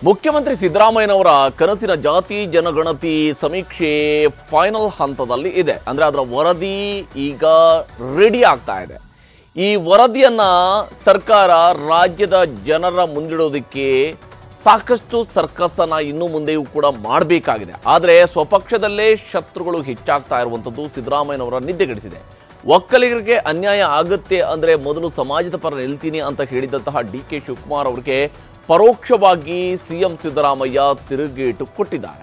ಮುಖ್ಯಮಂತ್ರಿ ಸಿದ್ದರಾಮಯ್ಯನವರ ಕನಸಿನ ಜಾತಿ ಜನಗಣತಿ ಸಮೀಕ್ಷೆ ಫೈನಲ್ ಹಂತದಲ್ಲಿ ಇದೆ ಅಂದ್ರೆ ಅದರ ವರದಿ ಈಗ ರೆಡಿ ಆಗ್ತಾ ಇದೆ ಈ ವರದಿಯನ್ನ ಸರ್ಕಾರ ರಾಜ್ಯದ ಜನರ ಮುಂದಿಡೋದಕ್ಕೆ ಸಾಕಷ್ಟು ಸರ್ಕಸ್ಸನ್ನ ಇನ್ನು ಮುಂದೆಯೂ ಕೂಡ ಮಾಡಬೇಕಾಗಿದೆ ಆದರೆ ಸ್ವಪಕ್ಷದಲ್ಲೇ ಶತ್ರುಗಳು ಹೆಚ್ಚಾಗ್ತಾ ಇರುವಂಥದ್ದು ಸಿದ್ದರಾಮಯ್ಯನವರ ನಿದ್ದೆಗೆಡಿಸಿದೆ ಒಕ್ಕಲಿಗರಿಗೆ ಅನ್ಯಾಯ ಆಗುತ್ತೆ ಅಂದ್ರೆ ಮೊದಲು ಸಮಾಜದ ಪರ ನಿಲ್ತೀನಿ ಅಂತ ಹೇಳಿದಂತಹ ಡಿ ಕೆ ಶಿವಕುಮಾರ್ ಅವರಿಗೆ ಪರೋಕ್ಷವಾಗಿ ಸಿಎಂ ಸಿದ್ದರಾಮಯ್ಯ ತಿರುಗೇಟು ಕೊಟ್ಟಿದ್ದಾರೆ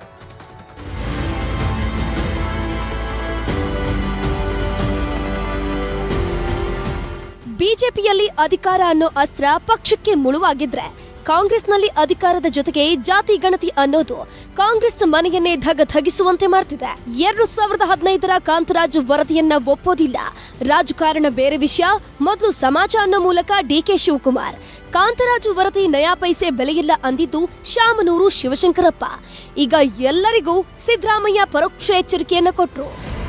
ಬಿಜೆಪಿಯಲ್ಲಿ ಅಧಿಕಾರ ಅನ್ನೋ ಅಸ್ತ್ರ ಪಕ್ಷಕ್ಕೆ ಮುಳುವಾಗಿದ್ರೆ ಕಾಂಗ್ರೆಸ್ನಲ್ಲಿ ಅಧಿಕಾರದ ಜೊತೆಗೆ ಜಾತಿ ಗಣತಿ ಅನ್ನೋದು ಕಾಂಗ್ರೆಸ್ ಮನೆಯನ್ನೇ ಧಗಧಗಿಸುವಂತೆ ಮಾಡ್ತಿದೆ ಎರಡು ಸಾವಿರದ ಹದಿನೈದರ ಕಾಂತರಾಜು ವರದಿಯನ್ನ ಒಪ್ಪೋದಿಲ್ಲ ರಾಜಕಾರಣ ಬೇರೆ ವಿಷಯ ಮೊದಲು ಸಮಾಜ ಅನ್ನೋ ಮೂಲಕ ಡಿಕೆ ಶಿವಕುಮಾರ್ ಕಾಂತರಾಜು ವರದಿ ನಯಾ ಪೈಸೆ ಬೆಲೆಯಿಲ್ಲ ಅಂದಿದ್ದು ಶಾಮನೂರು ಶಿವಶಂಕರಪ್ಪ ಈಗ ಎಲ್ಲರಿಗೂ ಸಿದ್ದರಾಮಯ್ಯ ಪರೋಕ್ಷ ಎಚ್ಚರಿಕೆಯನ್ನ ಕೊಟ್ರು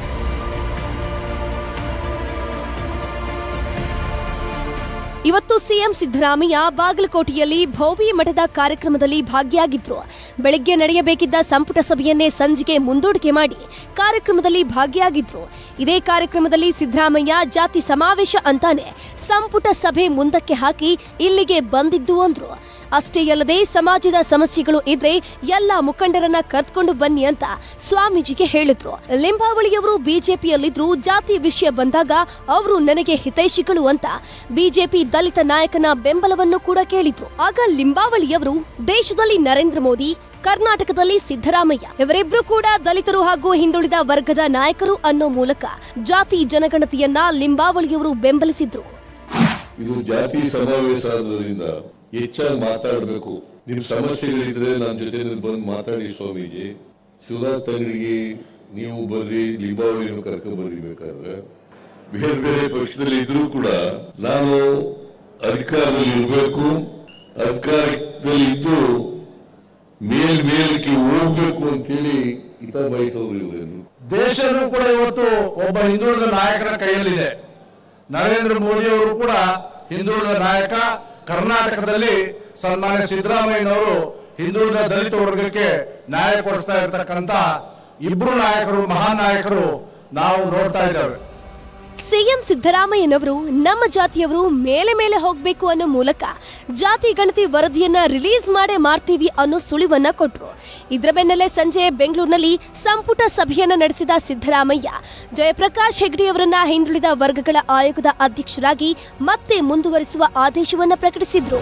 ಇವತ್ತು ಸಿಎಂ ಸಿದ್ದರಾಮಯ್ಯ ಬಾಗಲಕೋಟೆಯಲ್ಲಿ ಭೋವಿ ಮಠದ ಕಾರ್ಯಕ್ರಮದಲ್ಲಿ ಭಾಗಿಯಾಗಿದ್ರು ಬೆಳಗ್ಗೆ ನಡೆಯಬೇಕಿದ್ದ ಸಂಪುಟ ಸಭೆಯನ್ನೇ ಸಂಜೆಗೆ ಮುಂದೂಡಿಕೆ ಮಾಡಿ ಕಾರ್ಯಕ್ರಮದಲ್ಲಿ ಭಾಗಿಯಾಗಿದ್ರು ಇದೇ ಕಾರ್ಯಕ್ರಮದಲ್ಲಿ ಸಿದ್ದರಾಮಯ್ಯ ಜಾತಿ ಸಮಾವೇಶ ಅಂತಾನೆ ಸಂಪುಟ ಸಭೆ ಮುಂದಕ್ಕೆ ಹಾಕಿ ಇಲ್ಲಿಗೆ ಬಂದಿದ್ದು ಅಂದ್ರು ಅಷ್ಟೇ ಅಲ್ಲದೆ ಸಮಾಜದ ಸಮಸ್ಯೆಗಳು ಇದ್ರೆ ಎಲ್ಲ ಮುಖಂಡರನ್ನ ಕರ್ತ್ಕೊಂಡು ಬನ್ನಿ ಅಂತ ಸ್ವಾಮೀಜಿಗೆ ಹೇಳಿದ್ರು ಲಿಂಬಾವಳಿಯವರು ಬಿಜೆಪಿಯಲ್ಲಿದ್ರು ಜಾತಿ ವಿಷಯ ಬಂದಾಗ ಅವರು ನನಗೆ ಹಿತೈಷಿಗಳು ಅಂತ ಬಿಜೆಪಿ ದಲಿತ ನಾಯಕನ ಬೆಂಬಲವನ್ನು ಕೂಡ ಕೇಳಿದ್ರು ಆಗ ಲಿಂಬಾವಳಿಯವರು ದೇಶದಲ್ಲಿ ನರೇಂದ್ರ ಮೋದಿ ಕರ್ನಾಟಕದಲ್ಲಿ ಸಿದ್ದರಾಮಯ್ಯ ಇವರಿಬ್ರು ಕೂಡ ದಲಿತರು ಹಾಗೂ ಹಿಂದುಳಿದ ವರ್ಗದ ನಾಯಕರು ಅನ್ನೋ ಮೂಲಕ ಜಾತಿ ಜನಗಣತಿಯನ್ನ ಲಿಂಬಾವಳಿಯವರು ಬೆಂಬಲಿಸಿದ್ರು ಇದು ಜಾತಿ ಸಮಾವೇಶ ಆದ್ರಿಂದ ಹೆಚ್ಚಾಗಿ ಮಾತಾಡಬೇಕು ನಿಮ್ ಸಮಸ್ಯೆಗಳಿದ್ರೆ ನನ್ನ ಜೊತೆ ಬಂದು ಮಾತಾಡಿ ಸ್ವಾಮೀಜಿ ಶಿವನಾಥ್ ತಂಗಡಿಗೆ ನೀವು ಬರ್ರಿ ಲಿಂಬಾವಳಿಯನ್ನು ಕರ್ಕೊಂಡ್ ಬರ್ರಿ ಬೇಕಾದ್ರೆ ಬೇರೆ ಬೇರೆ ಪಕ್ಷದಲ್ಲಿ ಇದ್ರೂ ಕೂಡ ನಾನು ಅಧಿಕಾರದಲ್ಲಿ ಇರಬೇಕು ಅಧಿಕಾರದಲ್ಲಿ ಇದ್ದು ಮೇಲ್ ಮೇಲಕ್ಕೆ ಹೋಗ್ಬೇಕು ಅಂತೇಳಿ ಹಿತ ಬಯಸೋರು ಇವರೇನು ದೇಶನೂ ಕೂಡ ಇವತ್ತು ಒಬ್ಬ ಹಿಂದುಳಿದ ನಾಯಕರ ಕೈಯಲ್ಲಿದೆ ನರೇಂದ್ರ ಮೋದಿ ಅವರು ಕೂಡ ಹಿಂದುಳಿದ ನಾಯಕ ಕರ್ನಾಟಕದಲ್ಲಿ ಸನ್ಮಾನ್ಯ ಸಿದ್ದರಾಮಯ್ಯನವರು ಹಿಂದುಳಿದ ದಲಿತ ವರ್ಗಕ್ಕೆ ನ್ಯಾಯ ಕೊಡಿಸ್ತಾ ಇರ್ತಕ್ಕಂತ ಇಬ್ರು ನಾಯಕರು ಮಹಾನ್ ನಾಯಕರು ನಾವು ನೋಡ್ತಾ ಇದ್ದೇವೆ ಸಿಎಂ ಸಿದ್ದರಾಮಯ್ಯನವರು ನಮ್ಮ ಜಾತಿಯವರು ಮೇಲೆ ಮೇಲೆ ಹೋಗ್ಬೇಕು ಅನ್ನೋ ಮೂಲಕ ಜಾತಿ ಗಣತಿ ವರದಿಯನ್ನ ರಿಲೀಸ್ ಮಾಡೇ ಮಾಡ್ತೀವಿ ಅನ್ನೋ ಸುಳಿವನ್ನ ಕೊಟ್ರು ಇದರ ಬೆನ್ನಲ್ಲೇ ಸಂಜೆ ಬೆಂಗಳೂರಿನಲ್ಲಿ ಸಂಪುಟ ಸಭೆಯನ್ನ ನಡೆಸಿದ ಸಿದ್ದರಾಮಯ್ಯ ಜಯಪ್ರಕಾಶ್ ಹೆಗ್ಡೆಯವರನ್ನ ಹಿಂದುಳಿದ ವರ್ಗಗಳ ಆಯೋಗದ ಅಧ್ಯಕ್ಷರಾಗಿ ಮತ್ತೆ ಮುಂದುವರಿಸುವ ಆದೇಶವನ್ನ ಪ್ರಕಟಿಸಿದ್ರು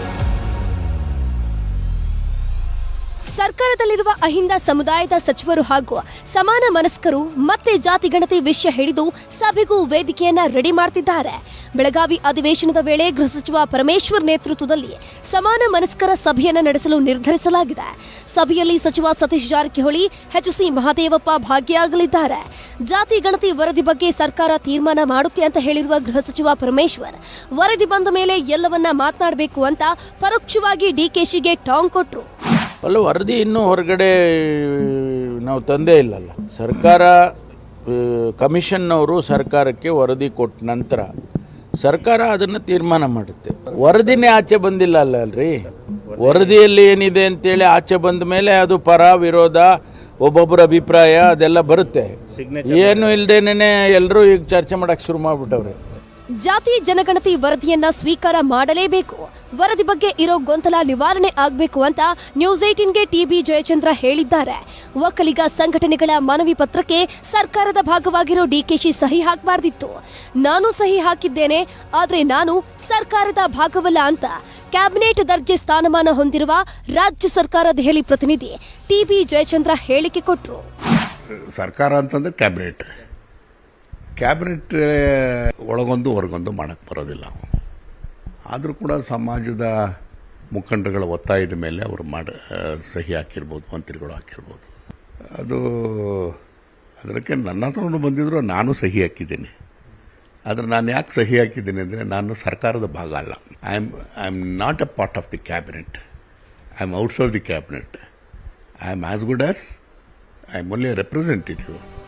ಸರ್ಕಾರದಲ್ಲಿರುವ ಅಹಿಂದ ಸಮುದಾಯದ ಸಚಿವರು ಹಾಗೂ ಸಮಾನ ಮನಸ್ಕರು ಮತ್ತೆ ಜಾತಿ ಗಣತಿ ವಿಷಯ ಹಿಡಿದು ಸಭೆಗೂ ವೇದಿಕೆಯನ್ನ ರೆಡಿ ಮಾಡ್ತಿದ್ದಾರೆ ಬೆಳಗಾವಿ ಅಧಿವೇಶನದ ವೇಳೆ ಗೃಹ ಸಚಿವ ಪರಮೇಶ್ವರ್ ನೇತೃತ್ವದಲ್ಲಿ ಸಮಾನ ಮನಸ್ಕರ ಸಭೆಯನ್ನ ನಡೆಸಲು ನಿರ್ಧರಿಸಲಾಗಿದೆ ಸಭೆಯಲ್ಲಿ ಸಚಿವ ಸತೀಶ್ ಜಾರಕಿಹೊಳಿ ಎಚ್ಸಿ ಮಹದೇವಪ್ಪ ಭಾಗಿಯಾಗಲಿದ್ದಾರೆ ಜಾತಿ ಗಣತಿ ವರದಿ ಬಗ್ಗೆ ಸರ್ಕಾರ ತೀರ್ಮಾನ ಮಾಡುತ್ತೆ ಅಂತ ಹೇಳಿರುವ ಗೃಹ ಸಚಿವ ಪರಮೇಶ್ವರ್ ವರದಿ ಬಂದ ಮೇಲೆ ಎಲ್ಲವನ್ನ ಮಾತನಾಡಬೇಕು ಅಂತ ಪರೋಕ್ಷವಾಗಿ ಡಿಕೆಶಿಗೆ ಟಾಂಗ್ ಕೊಟ್ರು ಅಲ್ಲ ವರದಿ ಇನ್ನೂ ಹೊರಗಡೆ ನಾವು ತಂದೇ ಇಲ್ಲಲ್ಲ ಸರ್ಕಾರ ಆ, ಕಮಿಷನ್ನವರು ಸರ್ಕಾರಕ್ಕೆ ವರದಿ ಕೊಟ್ಟ ನಂತರ ಸರ್ಕಾರ ಅದನ್ನು ತೀರ್ಮಾನ ಮಾಡುತ್ತೆ ವರದಿನೇ ಆಚೆ ಬಂದಿಲ್ಲ ಅಲ್ಲ ಅಲ್ರಿ ವರದಿಯಲ್ಲಿ ಏನಿದೆ ಅಂತೇಳಿ ಆಚೆ ಬಂದ ಮೇಲೆ ಅದು ಪರ ವಿರೋಧ ಒಬ್ಬೊಬ್ಬರ ಅಭಿಪ್ರಾಯ ಅದೆಲ್ಲ ಬರುತ್ತೆ ಏನು ಇಲ್ದೇನೆ ಎಲ್ಲರೂ ಈಗ ಚರ್ಚೆ ಮಾಡಕ್ಕೆ ಶುರು ಮಾಡ್ಬಿಟ್ಟವ್ರೆ ಜಾತಿ ಜನಗಣತಿ ವರದಿಯನ್ನ ಸ್ವೀಕಾರ ಮಾಡಲೇಬೇಕು ವರದಿ ಬಗ್ಗೆ ಇರೋ ಗೊಂದಲ ನಿವಾರಣೆ ಆಗಬೇಕು ಅಂತ ನ್ಯೂಸ್ ಏಟೀನ್ಗೆ ಟಿಬಿ ಜಯಚಂದ್ರ ಹೇಳಿದ್ದಾರೆ ಒಕ್ಕಲಿಗ ಸಂಘಟನೆಗಳ ಮನವಿ ಪತ್ರಕ್ಕೆ ಸರ್ಕಾರದ ಭಾಗವಾಗಿರೋ ಡಿಕೆಶಿ ಸಹಿ ಹಾಕಬಾರ್ದಿತ್ತು ನಾನು ಸಹಿ ಹಾಕಿದ್ದೇನೆ ಆದ್ರೆ ನಾನು ಸರ್ಕಾರದ ಭಾಗವಲ್ಲ ಅಂತ ಕ್ಯಾಬಿನೆಟ್ ದರ್ಜೆ ಸ್ಥಾನಮಾನ ಹೊಂದಿರುವ ರಾಜ್ಯ ಸರ್ಕಾರ ದೆಹಲಿ ಪ್ರತಿನಿಧಿ ಟಿಬಿ ಜಯಚಂದ್ರ ಹೇಳಿಕೆ ಕೊಟ್ರು ಸರ್ಕಾರ ಅಂತಂದ್ರೆ ಕ್ಯಾಬಿನೆಟ್ ಕ್ಯಾಬಿನೆಟ್ ಒಳಗೊಂದು ಹೊರಗೊಂದು ಮಾಡಕ್ಕೆ ಬರೋದಿಲ್ಲ ಆದರೂ ಕೂಡ ಸಮಾಜದ ಮುಖಂಡರುಗಳ ಒತ್ತಾಯದ ಮೇಲೆ ಅವರು ಮಾಡ ಆ, ಸಹಿ ಹಾಕಿರ್ಬೋದು ಮಂತ್ರಿಗಳು ಹಾಕಿರ್ಬೋದು ಅದು ಅದಕ್ಕೆ ನನ್ನ ಹತ್ರನೂ ಬಂದಿದ್ರು ನಾನು ಸಹಿ ಹಾಕಿದ್ದೀನಿ ಆದರೆ ನಾನು ಯಾಕೆ ಸಹಿ ಹಾಕಿದ್ದೀನಿ ಅಂದರೆ ನಾನು ಸರ್ಕಾರದ ಭಾಗ ಅಲ್ಲ I am I am not a part of the cabinet I am outside the cabinet I am as good as I am only a representative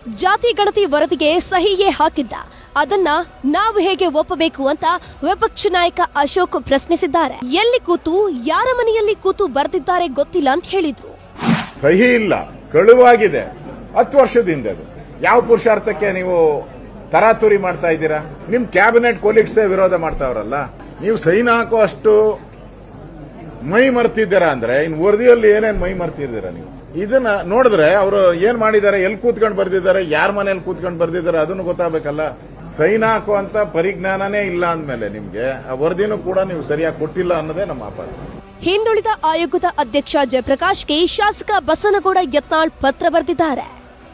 ಜಾತಿ ಗಣತಿ ವರದಿಗೆ ಸಹಿಯೇ ಹಾಕಿಲ್ಲ ಅದನ್ನ ನಾವು ಹೇಗೆ ಒಪ್ಪಬೇಕು ಅಂತ ವಿಪಕ್ಷ ನಾಯಕ ಅಶೋಕ್ ಪ್ರಶ್ನಿಸಿದ್ದಾರೆ ಎಲ್ಲಿ ಕೂತು ಯಾರ ಮನೆಯಲ್ಲಿ ಕೂತು ಬರೆದಿದ್ದಾರೆ ಗೊತ್ತಿಲ್ಲ ಅಂತ ಹೇಳಿದ್ರು ಸಹಿ ಇಲ್ಲ ಕಳುವಾಗಿದೆ ಹತ್ತು ವರ್ಷದಿಂದ ಅದು ಯಾವ ಪುರುಷಾರ್ಥಕ್ಕೆ ನೀವು ತರಾತುರಿ ಮಾಡ್ತಾ ಇದ್ದೀರಾ ನಿಮ್ ಕ್ಯಾಬಿನೆಟ್ ಕೊಲೀಗ್ಸೇ ವಿರೋಧ ಮಾಡ್ತಾವ್ರಲ್ಲ ನೀವು ಸೈನ್ ಹಾಕೋ ಅಷ್ಟು ಮೈ ಮರ್ತಿದ್ದೀರಾ ಅಂದ್ರೆ ಇನ್ ವರದಿಯಲ್ಲಿ ಏನೇನ್ ಮೈ ಮರ್ತಿದ್ದೀರಾ ನೀವು ಇದನ್ನ ನೋಡಿದ್ರೆ ಅವರು ಏನ್ ಮಾಡಿದ್ದಾರೆ ಎಲ್ಲಿ ಕೂತ್ಕೊಂಡು ಬರ್ದಿದ್ದಾರೆ ಯಾರ ಮನೇಲಿ ಕೂತ್ಕೊಂಡು ಬರ್ದಿದ್ದಾರೆ ಅದನ್ನು ಗೊತ್ತಾಗಬೇಕಲ್ಲ ಸೈನ್ ಹಾಕೋ ಅಂತ ಪರಿಜ್ಞಾನನೇ ಇಲ್ಲ ಅಂದ್ಮೇಲೆ ನಿಮ್ಗೆ ಆ ವರದಿನೂ ಕೂಡ ನೀವು ಸರಿಯಾಗಿ ಕೊಟ್ಟಿಲ್ಲ ಅನ್ನೋದೇ ನಮ್ಮ ಆಪಾದ ಹಿಂದುಳಿದ ಆಯೋಗದ ಅಧ್ಯಕ್ಷ ಜಯಪ್ರಕಾಶ್ಗೆ ಶಾಸಕ ಬಸನಗೌಡ ಯತ್ನಾಳ್ ಪತ್ರ ಬರೆದಿದ್ದಾರೆ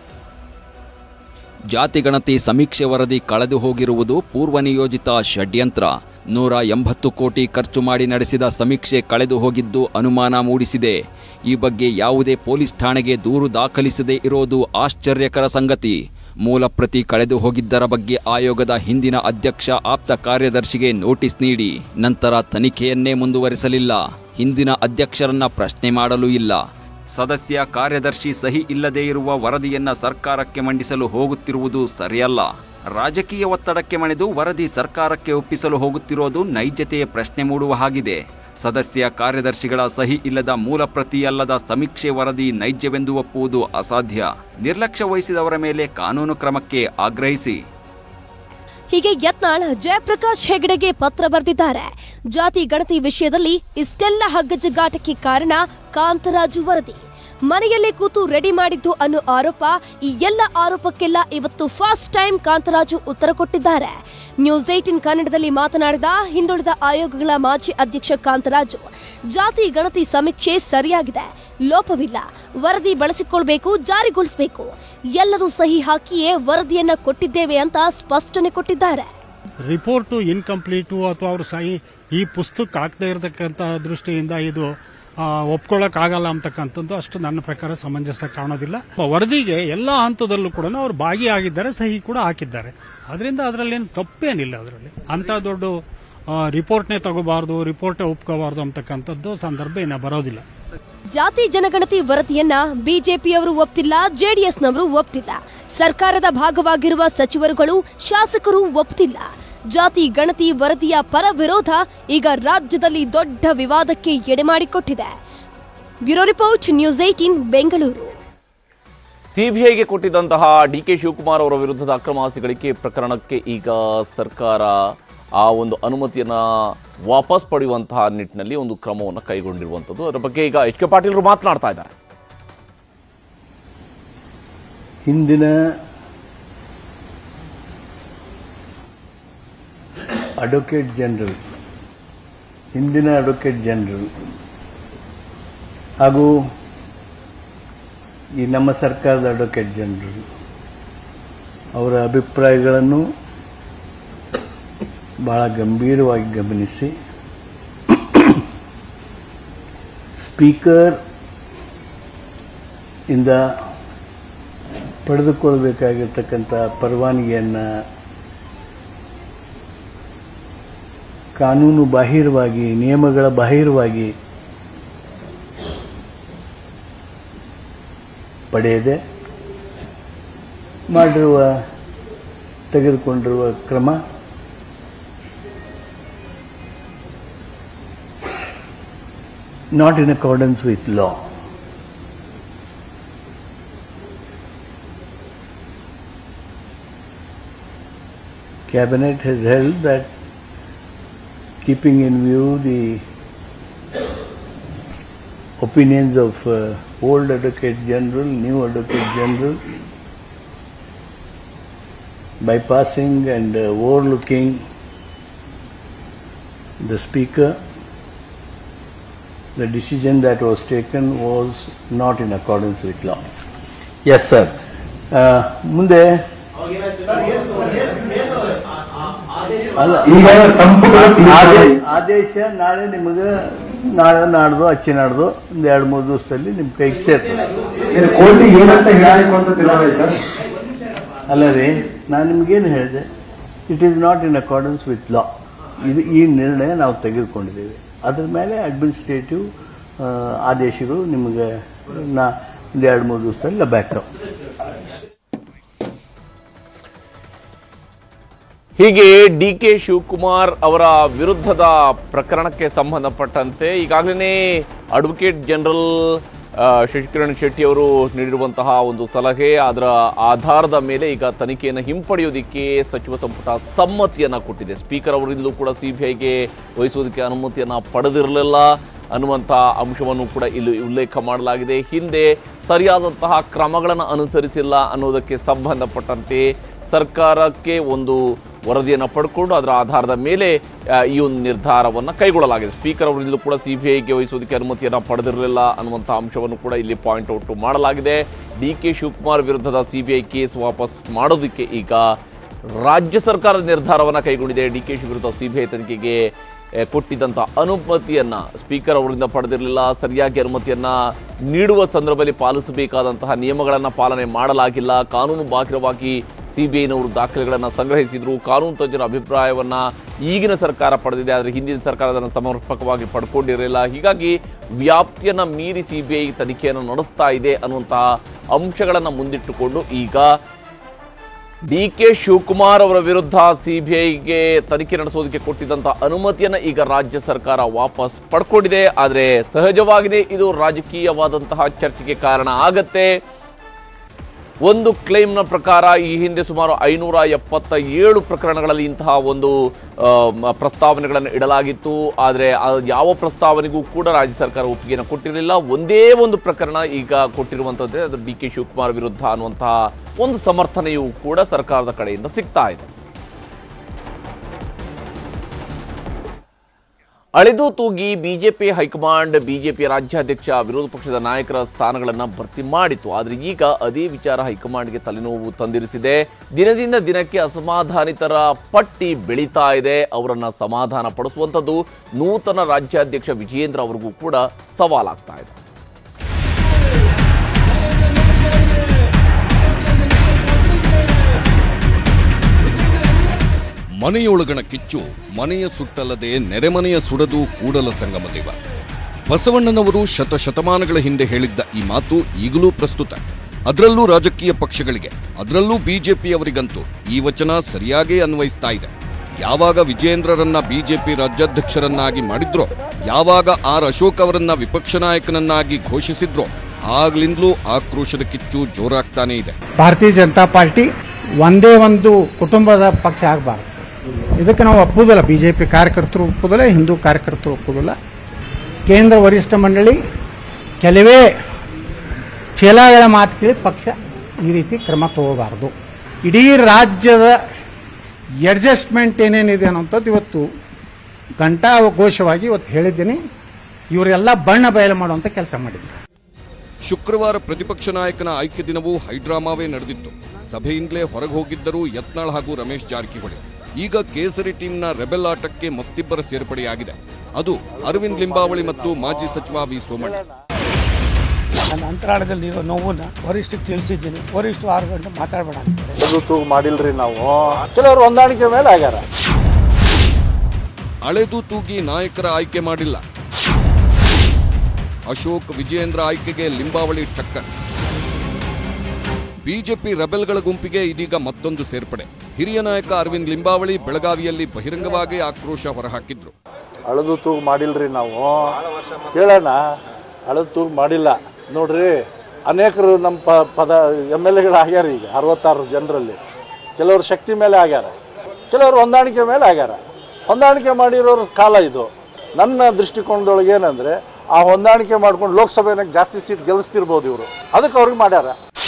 ಜಾತಿಗಣತಿ ಸಮೀಕ್ಷೆ ವರದಿ ಕಳೆದು ಹೋಗಿರುವುದು ಪೂರ್ವನಿಯೋಜಿತ ಷಡ್ಯಂತ್ರ ನೂರ ಎಂಬತ್ತು ಕೋಟಿ ಖರ್ಚು ಮಾಡಿ ನಡೆಸಿದ ಸಮೀಕ್ಷೆ ಕಳೆದು ಹೋಗಿದ್ದು ಅನುಮಾನ ಮೂಡಿಸಿದೆ ಈ ಬಗ್ಗೆ ಯಾವುದೇ ಪೊಲೀಸ್ ಠಾಣೆಗೆ ದೂರು ದಾಖಲಿಸದೇ ಇರೋದು ಆಶ್ಚರ್ಯಕರ ಸಂಗತಿ ಮೂಲ ಪ್ರತಿ ಕಳೆದು ಹೋಗಿದ್ದರ ಬಗ್ಗೆ ಆಯೋಗದ ಹಿಂದಿನ ಅಧ್ಯಕ್ಷ ಆಪ್ತ ಕಾರ್ಯದರ್ಶಿಗೆ ನೋಟಿಸ್ ನೀಡಿ ನಂತರ ತನಿಖೆಯನ್ನೇ ಮುಂದುವರಿಸಲಿಲ್ಲ ಹಿಂದಿನ ಅಧ್ಯಕ್ಷರನ್ನ ಪ್ರಶ್ನೆ ಮಾಡಲೂ ಇಲ್ಲ ಸದಸ್ಯ ಕಾರ್ಯದರ್ಶಿ ಸಹಿ ಇಲ್ಲದೇ ಇರುವ ವರದಿಯನ್ನ ಸರ್ಕಾರಕ್ಕೆ ಮಂಡಿಸಲು ಹೋಗುತ್ತಿರುವುದು ಸರಿಯಲ್ಲ ರಾಜಕೀಯ ಒತ್ತಡಕ್ಕೆ ಮಣಿದು ವರದಿ ಸರ್ಕಾರಕ್ಕೆ ಒಪ್ಪಿಸಲು ಹೋಗುತ್ತಿರೋದು ನೈಜತೆಯ ಪ್ರಶ್ನೆ ಮೂಡುವ ಹಾಗಿದೆ ಸದಸ್ಯ ಕಾರ್ಯದರ್ಶಿಗಳ ಸಹಿ ಇಲ್ಲದ ಮೂಲ ಪ್ರತಿಯಲ್ಲದ ಸಮೀಕ್ಷೆ ವರದಿ ನೈಜವೆಂದು ಒಪ್ಪುವುದು ಅಸಾಧ್ಯ ನಿರ್ಲಕ್ಷ್ಯ ವಹಿಸಿದವರ ಮೇಲೆ ಕಾನೂನು ಕ್ರಮಕ್ಕೆ ಆಗ್ರಹಿಸಿ ಹೀಗೆ ಯತ್ನಾಳ್ ಜಯಪ್ರಕಾಶ್ ಹೆಗಡೆಗೆ ಪತ್ರ ಬರೆದಿದ್ದಾರೆ ಜಾತಿ ಗಣತಿ ವಿಷಯದಲ್ಲಿ ಇಷ್ಟೆಲ್ಲ ಹಗ್ಗಜಗ್ಗಾಟಕ್ಕೆ ಕಾರಣ ಕಾಂತರಾಜು ವರದಿ ಮನೆಯಲ್ಲೇ ಕೂತು ರೆಡಿ ಮಾಡಿದ್ದು ಅನ್ನೋ ಆರೋಪ ಈ ಎಲ್ಲ ಆರೋಪಕ್ಕೆಲ್ಲ ಇವತ್ತು ಫಸ್ಟ್ ಟೈಮ್ ಕಾಂತರಾಜು ಉತ್ತರ ಕೊಟ್ಟಿದ್ದಾರೆ ನ್ಯೂಸ್ ಏಟಿನ್ ಕನ್ನಡದಲ್ಲಿ ಮಾತನಾಡಿದ ಹಿಂದುಳಿದ ಆಯೋಗಗಳ ಮಾಜಿ ಅಧ್ಯಕ್ಷ ಕಾಂತರಾಜು ಜಾತಿ ಗಣತಿ ಸಮೀಕ್ಷೆ ಸರಿಯಾಗಿದೆ ಲೋಪವಿಲ್ಲ ವರದಿ ಬಳಸಿಕೊಳ್ಬೇಕು ಜಾರಿಗೊಳಿಸಬೇಕು ಎಲ್ಲರೂ ಸಹಿ ಹಾಕಿಯೇ ವರದಿಯನ್ನ ಕೊಟ್ಟಿದ್ದೇವೆ ಅಂತ ಸ್ಪಷ್ಟನೆ ಕೊಟ್ಟಿದ್ದಾರೆ ರಿಪೋರ್ಟು ಇನ್ಕಂಪ್ಲೀಟು ಅಥವಾ ಅವರು ಸಹಿ ಈ ಪುಸ್ತಕ ಹಾಕದೇ ಇರತಕ್ಕಂಥ ದೃಷ್ಟಿಯಿಂದ ಇದು ಆ, ಒಪ್ಕೊಳ್ಳೋಕ್ಕಾಗಲ್ಲ ಅಂತಕ್ಕಂಥದ್ದು ಅಷ್ಟು ನನ್ನ ಪ್ರಕಾರ ಸಮಂಜಸ ಕಾಣೋದಿಲ್ಲ ವರದಿಗೆ ಎಲ್ಲ ಹಂತದಲ್ಲೂ ಕೂಡ ಅವರು ಭಾಗಿಯಾಗಿದ್ದಾರೆ ಸಹಿ ಕೂಡ ಹಾಕಿದ್ದಾರೆ ಅದರಿಂದ ಅದರಲ್ಲೇನು ತಪ್ಪೇನಿಲ್ಲ ಅದರಲ್ಲಿ ಅಂತ ದೊಡ್ಡ ಆ, ರಿಪೋರ್ಟ್ನೇ ತಗೋಬಾರ್ದು ರಿಪೋರ್ಟೇ ಒಪ್ಕೋಬಾರ್ದು ಅಂತಕ್ಕಂಥದ್ದು ಸಂದರ್ಭ ಇನ್ನು ಬರೋದಿಲ್ಲ ಜಾತಿ ಜನಗಣತಿ ವರದಿಯನ್ನ ಬಿಜೆಪಿಯವರು ಒಪ್ತಿಲ್ಲ ಜೆಡಿಎಸ್ನವರು ಒಪ್ತಿಲ್ಲ ಸರ್ಕಾರದ ಭಾಗವಾಗಿರುವ ಸಚಿವರುಗಳು ಶಾಸಕರು ಒಪ್ತಿಲ್ಲ ಜಾತಿ ಗಣತಿ ವರದಿಯ ಪರ ವಿರೋಧ ಈಗ ರಾಜ್ಯದಲ್ಲಿ ದೊಡ್ಡ ವಿವಾದಕ್ಕೆ ಎಡೆಮಾಡಿಕೊಟ್ಟಿದೆ bureau report News Eighteen Bengaluru ಸಿಬಿಐಗೆ ಕೊಟ್ಟಿದ್ದಂತಹ ಡಿ ಕೆ ಶಿವಕುಮಾರ್ ಅವರ ವಿರುದ್ಧದ ಅಕ್ರಮ ಆಸ್ತಿ ಗಳಿಕೆ ಪ್ರಕರಣಕ್ಕೆ ಈಗ ಸರ್ಕಾರ ಆ ಒಂದು ಅನುಮತಿಯನ್ನ ವಾಪಸ್ ಪಡೆಯುವಂತಹ ನಿಟ್ಟಿನಲ್ಲಿ ಒಂದು ಕ್ರಮವನ್ನು ಕೈಗೊಂಡಿರುವಂಥದ್ದು ಅದರ ಬಗ್ಗೆ ಈಗ ಎಚ್ ಕೆ ಪಾಟೀಲ್ರು ಮಾತನಾಡ್ತಾ ಇದ್ದಾರೆ ಹಿಂದಿನ ಅಡ್ವೊಕೇಟ್ ಜನರಲ್ ಹಿಂದಿನ ಅಡ್ವೊಕೇಟ್ ಜನರಲ್ ಹಾಗೂ ಈ ನಮ್ಮ ಸರ್ಕಾರದ ಅಡ್ವೊಕೇಟ್ ಜನರಲ್ ಅವರ ಅಭಿಪ್ರಾಯಗಳನ್ನು ಬಹಳ ಗಂಭೀರವಾಗಿ ಗಮನಿಸಿ ಸ್ಪೀಕರ್ ಇಂದ ಪಡೆದುಕೊಳ್ಳಬೇಕಾಗಿರ್ತಕ್ಕಂಥ ಪರವಾನಗಿಯನ್ನು ಕಾನೂನು ಬಾಹಿರವಾಗಿ ನಿಯಮಗಳ ಬಾಹಿರವಾಗಿ ಪಡೆಯದೆ ಮಾಡಿರುವ ತೆಗೆದುಕೊಂಡಿರುವ ಕ್ರಮ not in accordance with law Cabinet has held that keeping in view the opinions of uh, old Advocate General, new Advocate General, bypassing and uh, overlooking the Speaker, the decision that was taken was not in accordance with law. Yes, sir. Uh, ಮುಂದೆ ಅಲ್ಲ ಆದೇ- ಆದೇಶ ನಾಳೆ ನಿಮಗೆ ನಾಳೆ ನಾಡ್ದು ಅಚ್ಚಿ ನಾಡ್ದು ಒಂದು ಎರಡು ಮೂರು ದಿವಸದಲ್ಲಿ ನಿಮ್ಮ ಕೈಗೆ ಸೇರ್ತದೆ ಅಲ್ಲ ರೀ ನಾನು ನಿಮ್ಗೇನು ಹೇಳಿದೆ it is not in accordance with law ಇದು ಈ ನಿರ್ಣಯ ನಾವು ತೆಗೆದುಕೊಂಡಿದ್ದೇವೆ ಅದ್ರ ಮೇಲೆ ಅಡ್ಮಿನಿಸ್ಟ್ರೇಟಿವ್ ಆದೇಶಗಳು ನಿಮಗೆ ನಾ ಒಂದು ಎರಡು ಮೂರು ದಿವಸದಲ್ಲಿ ಲಭ್ಯ ಆಗ್ತಾವೆ ಹೀಗೆ ಡಿ ಕೆ ಶಿವಕುಮಾರ್ ಅವರ ವಿರುದ್ಧದ ಪ್ರಕರಣಕ್ಕೆ ಸಂಬಂಧಪಟ್ಟಂತೆ ಈಗಾಗಲೇ ಅಡ್ವೊಕೇಟ್ ಜನರಲ್ ಆ, ಶಶಿಕಿರಣ್ ಶೆಟ್ಟಿ ಅವರು ನೀಡಿರುವಂತಹ ಒಂದು ಸಲಹೆ ಅದರ ಆಧಾರದ ಮೇಲೆ ಈಗ ತನಿಖೆಯನ್ನು ಹಿಂಪಡೆಯೋದಕ್ಕೆ ಸಚಿವ ಸಂಪುಟ ಸಮ್ಮತಿಯನ್ನ ಕೊಟ್ಟಿದೆ ಸ್ಪೀಕರ್ ಅವರಿಂದಲೂ ಕೂಡ ಸಿಬಿಐಗೆ ವಹಿಸೋದಕ್ಕೆ ಅನುಮತಿಯನ್ನ ಪಡೆದಿರಲಿಲ್ಲ ಅನ್ನುವಂಥ ಅಂಶವನ್ನು ಕೂಡ ಇಲ್ಲಿ ಉಲ್ಲೇಖ ಮಾಡಲಾಗಿದೆ ಹಿಂದೆ ಸರಿಯಾದಂತಹ ಕ್ರಮಗಳನ್ನು ಅನುಸರಿಸಿಲ್ಲ ಅನ್ನೋದಕ್ಕೆ ಸಂಬಂಧಪಟ್ಟಂತೆ ಸರ್ಕಾರಕ್ಕೆ ಒಂದು ವರದಿಯನ್ನು ಪಡ್ಕೊಂಡು ಅದರ ಆಧಾರದ ಮೇಲೆ ಆ, ಈ ಒಂದು ನಿರ್ಧಾರವನ್ನು ಕೈಗೊಳ್ಳಲಾಗಿದೆ ಸ್ಪೀಕರ್ ಅವರಿಂದಲೂ ಕೂಡ ಸಿ ಬಿ ಐಗೆ ವಹಿಸೋದಕ್ಕೆ ಅನುಮತಿಯನ್ನು ಪಡೆದಿರಲಿಲ್ಲ ಅನ್ನುವಂಥ ಅಂಶವನ್ನು ಕೂಡ ಇಲ್ಲಿ ಪಾಯಿಂಟ್ ಔಟ್ ಮಾಡಲಾಗಿದೆ ಡಿ ಕೆ ಶಿವಕುಮಾರ್ ವಿರುದ್ಧದ ಸಿ ಬಿ ಐ ಕೇಸ್ ವಾಪಸ್ ಮಾಡೋದಕ್ಕೆ ಈಗ ರಾಜ್ಯ ಸರ್ಕಾರ ನಿರ್ಧಾರವನ್ನು ಕೈಗೊಂಡಿದೆ ಡಿ ಕೆ ಶಿ ವಿರುದ್ಧ ಸಿ ಬಿ ಐ ತನಿಖೆಗೆ ಎ, ಕೊಟ್ಟಿದ್ದಂಥ ಅನುಮತಿಯನ್ನ ಸ್ಪೀಕರ್ ಅವರಿಂದ ಪಡೆದಿರಲಿಲ್ಲ ಸರಿಯಾಗಿ ಅನುಮತಿಯನ್ನ ನೀಡುವ ಸಂದರ್ಭದಲ್ಲಿ ಪಾಲಿಸಬೇಕಾದಂತಹ ನಿಯಮಗಳನ್ನು ಪಾಲನೆ ಮಾಡಲಾಗಿಲ್ಲ ಕಾನೂನು ಬಾಹಿರವಾಗಿ ಸಿಬಿಐನವರು ದಾಖಲೆಗಳನ್ನು ಸಂಗ್ರಹಿಸಿದ್ರು ಕಾನೂನು ತಜ್ಞರ ಅಭಿಪ್ರಾಯವನ್ನ ಈಗಿನ ಸರ್ಕಾರ ಪಡೆದಿದೆ ಆದರೆ ಹಿಂದಿನ ಸರ್ಕಾರ ಅದನ್ನು ಸಮರ್ಪಕವಾಗಿ ಪಡ್ಕೊಂಡಿರಲಿಲ್ಲ ಹೀಗಾಗಿ ವ್ಯಾಪ್ತಿಯನ್ನ ಮೀರಿ ಸಿಬಿಐ ತನಿಖೆಯನ್ನು ನಡೆಸ್ತಾ ಇದೆ ಅನ್ನುವಂತಹ ಅಂಶಗಳನ್ನು ಮುಂದಿಟ್ಟುಕೊಂಡು ಈಗ ಡಿ ಕೆ ಶಿವಕುಮಾರ್ ಅವರ ವಿರುದ್ಧ ಸಿಬಿಐಗೆ ತನಿಖೆ ನಡೆಸೋದಕ್ಕೆ ಕೊಟ್ಟಿದ್ದಂಥ ಅನುಮತಿಯನ್ನು ಈಗ ರಾಜ್ಯ ಸರ್ಕಾರ ವಾಪಸ್ ಪಡ್ಕೊಂಡಿದೆ ಆದರೆ ಸಹಜವಾಗಿಯೇ ಇದು ರಾಜಕೀಯವಾದಂತಹ ಚರ್ಚೆಗೆ ಕಾರಣ ಆಗತ್ತೆ ಒಂದು ಕ್ಲೈಮ್ನ ಪ್ರಕಾರ ಈ ಹಿಂದೆ ಸುಮಾರು ಐನೂರ ಎಪ್ಪತ್ತ ಏಳು ಪ್ರಕರಣಗಳಲ್ಲಿ ಇಂತಹ ಒಂದು ಆ, ಮ- ಪ್ರಸ್ತಾವನೆಗಳನ್ನು ಇಡಲಾಗಿತ್ತು ಆದರೆ ಆ ಯಾವ ಪ್ರಸ್ತಾವನೆಗೂ ಕೂಡ ರಾಜ್ಯ ಸರ್ಕಾರ ಒಪ್ಪಿಗೆಯನ್ನು ಕೊಟ್ಟಿರಲಿಲ್ಲ ಒಂದೇ ಒಂದು ಪ್ರಕರಣ ಈಗ ಕೊಟ್ಟಿರುವಂಥದ್ದೇ ಅದು ಡಿ ಕೆ ಶಿವಕುಮಾರ್ ವಿರುದ್ಧ ಅನ್ನುವಂತಹ ಒಂದು ಸಮರ್ಥನೆಯೂ ಕೂಡ ಸರ್ಕಾರದ ಕಡೆಯಿಂದ ಸಿಗ್ತಾ ಇದೆ ಅಳೆದು ತೂಗಿ ಬಿಜೆಪಿ ಹೈಕಮಾಂಡ್ ಬಿಜೆಪಿ ರಾಜ್ಯಾಧ್ಯಕ್ಷ ವಿರೋಧ ಪಕ್ಷದ ನಾಯಕರ ಸ್ಥಾನಗಳನ್ನು ಭರ್ತಿ ಮಾಡಿತ್ತು ಆದರೆ ಈಗ ಅದೇ ವಿಚಾರ ಹೈಕಮಾಂಡ್ಗೆ ತಲೆನೋವು ತಂದಿರಿಸಿದೆ ದಿನದಿಂದ ದಿನಕ್ಕೆ ಅಸಮಾಧಾನಿತರ ಪಟ್ಟಿ ಬೆಳೀತಾ ಇದೆ ಅವರನ್ನ ಸಮಾಧಾನ ಪಡಿಸುವಂಥದ್ದು ನೂತನ ರಾಜ್ಯಾಧ್ಯಕ್ಷ ವಿಜಯೇಂದ್ರ ಅವರಿಗೂ ಕೂಡ ಸವಾಲಾಗ್ತಾ ಇದೆ ಮನೆಯೊಳಗಣ ಕಿಚ್ಚು ಮನೆಯ ಸುಟ್ಟಲ್ಲದೆ ನೆರೆಮನೆಯ ಸುಡದು ಕೂಡಲ ಸಂಗಮ ದೇವ ಬಸವಣ್ಣನವರು ಶತಶತಮಾನಗಳ ಹಿಂದೆ ಹೇಳಿದ್ದ ಈ ಮಾತು ಈಗಲೂ ಪ್ರಸ್ತುತ ಅದರಲ್ಲೂ ರಾಜಕೀಯ ಪಕ್ಷಗಳಿಗೆ ಅದರಲ್ಲೂ ಬಿಜೆಪಿಯವರಿಗಂತೂ ಈ ವಚನ ಸರಿಯಾಗೇ ಅನ್ವಯಿಸ್ತಾ ಇದೆ ಯಾವಾಗ ವಿಜೇಂದ್ರರನ್ನ ಬಿಜೆಪಿ ರಾಜ್ಯಾಧ್ಯಕ್ಷರನ್ನಾಗಿ ಮಾಡಿದ್ರೋ ಯಾವಾಗ ಆರ್ ಅಶೋಕ್ ಅವರನ್ನ ವಿಪಕ್ಷ ನಾಯಕನನ್ನಾಗಿ ಘೋಷಿಸಿದ್ರೋ ಆಗ್ಲಿಂದಲೂ ಆಕ್ರೋಶದ ಕಿಚ್ಚು ಜೋರಾಗ್ತಾನೇ ಇದೆ ಭಾರತೀಯ ಜನತಾ ಪಾರ್ಟಿ ಒಂದೇ ಒಂದು ಕುಟುಂಬದ ಪಕ್ಷ ಆಗಬಾರ್ದು ಇದಕ್ಕೆ ನಾವು ಒಪ್ಪುವುದಿಲ್ಲ ಬಿ ಜೆ ಪಿ ಕಾರ್ಯಕರ್ತರು ಒಪ್ಪುವುದಿಲ್ಲ ಹಿಂದೂ ಕಾರ್ಯಕರ್ತರು ಒಪ್ಪುವುದಿಲ್ಲ ಕೇಂದ್ರ ವರಿಷ್ಠ ಮಂಡಳಿ ಕೆಲವೇ ಚೇಲಾಗಳ ಮಾತು ಕೇಳಿ ಪಕ್ಷ ಈ ರೀತಿ ಕ್ರಮ ತಗೋಬಾರ್ದು ಇಡೀ ರಾಜ್ಯದ ಅಡ್ಜಸ್ಟ್ಮೆಂಟ್ ಏನೇನಿದೆ ಅನ್ನೋಂಥದ್ದು ಇವತ್ತು ಘಂಟಾಘೋಷವಾಗಿ ಇವತ್ತು ಹೇಳಿದ್ದೀನಿ ಇವರೆಲ್ಲ ಬಣ್ಣ ಬಯಲು ಮಾಡುವಂಥ ಕೆಲಸ ಮಾಡಿದ್ದಾರೆ ಶುಕ್ರವಾರ ಪ್ರತಿಪಕ್ಷ ನಾಯಕನ ಆಯ್ಕೆ ದಿನವೂ ಹೈಡ್ರಾಮಾವೇ ನಡೆದಿತ್ತು ಸಭೆಯಿಂದಲೇ ಹೊರಗೆ ಹೋಗಿದ್ದರು ಯತ್ನಾಳ್ ಹಾಗೂ ರಮೇಶ್ ಜಾರಕಿಹೊಳಿ ಈಗ ಕೇಸರಿ ಟೀಮ್ನ ರೆಬೆಲ್ ಆಟಕ್ಕೆ ಮತ್ತಿಬ್ಬರ ಸೇರ್ಪಡೆಯಾಗಿದೆ ಅದು ಅರವಿಂದ್ ಲಿಂಬಾವಳಿ ಮತ್ತು ಮಾಜಿ ಸಚಿವ ವಿ ಸೋಮಣ್ಣ ನನ್ನ ಅಂತರಾಳದಲ್ಲಿ ಇರೋ ನೋವನ್ನ ವರಿಷ್ಠಕ್ಕೆ ತಿಳಿಸಿದ್ದೀನಿ ವರಿಷ್ಠ ಆರು ಗಂಟೆ ಮಾತಾಡಬೇಡ ಅಂತಾರೆ ಅದು ತೂಗು ಮಾಡಿಲ್ರಿ ನಾವು ಕೆಲವರು ಹೊಂದಾಣಿಕೆ ಮೇಲೆ ಆಗ್ಯಾರ ಅಳೆದು ತೂಗಿ ನಾಯಕರ ಆಯ್ಕೆ ಮಾಡಿಲ್ಲ ಅಶೋಕ್ ವಿಜಯೇಂದ್ರ ಆಯ್ಕೆಗೆ ಲಿಂಬಾವಳಿ ಟಕ್ಕರ್ ಬಿಜೆಪಿ ರೆಬೆಲ್ಗಳ ಗುಂಪಿಗೆ ಇದೀಗ ಮತ್ತೊಂದು ಸೇರ್ಪಡೆ ಹಿರಿಯ ನಾಯಕ ಅರವಿಂದ್ ಲಿಂಬಾವಳಿ ಬೆಳಗಾವಿಯಲ್ಲಿ ಬಹಿರಂಗವಾಗಿ ಆಕ್ರೋಶ ಹೊರಹಾಕಿದ್ರು ಅಳದು ತೂಗು ಮಾಡಿಲ್ರಿ ನಾವು ಕೇಳೋಣ ಅಳದು ತೂಗು ಮಾಡಿಲ್ಲ ನೋಡ್ರಿ ಅನೇಕರು ನಮ್ಮ ಪ ಪದ ಎಮ್ ಎಲ್ ಎಗಳು ಆಗ್ಯಾರ ಈಗ ಅರವತ್ತಾರು ಜನರಲ್ಲಿ ಕೆಲವರು ಶಕ್ತಿ ಮೇಲೆ ಆಗ್ಯಾರ ಕೆಲವರು ಹೊಂದಾಣಿಕೆ ಮೇಲೆ ಆಗ್ಯಾರ ಹೊಂದಾಣಿಕೆ ಮಾಡಿರೋರ ಕಾಲ ಇದು ನನ್ನ ದೃಷ್ಟಿಕೋನದೊಳಗೆ ಏನಂದ್ರೆ ಆ ಹೊಂದಾಣಿಕೆ ಮಾಡ್ಕೊಂಡು ಲೋಕಸಭೆನಾಗ ಜಾಸ್ತಿ ಸೀಟ್ ಗೆಲ್ಲಿಸ್ತಿರ್ಬೋದು ಇವರು ಅದಕ್ಕೆ ಅವ್ರಿಗೆ ಮಾಡ್ಯಾರ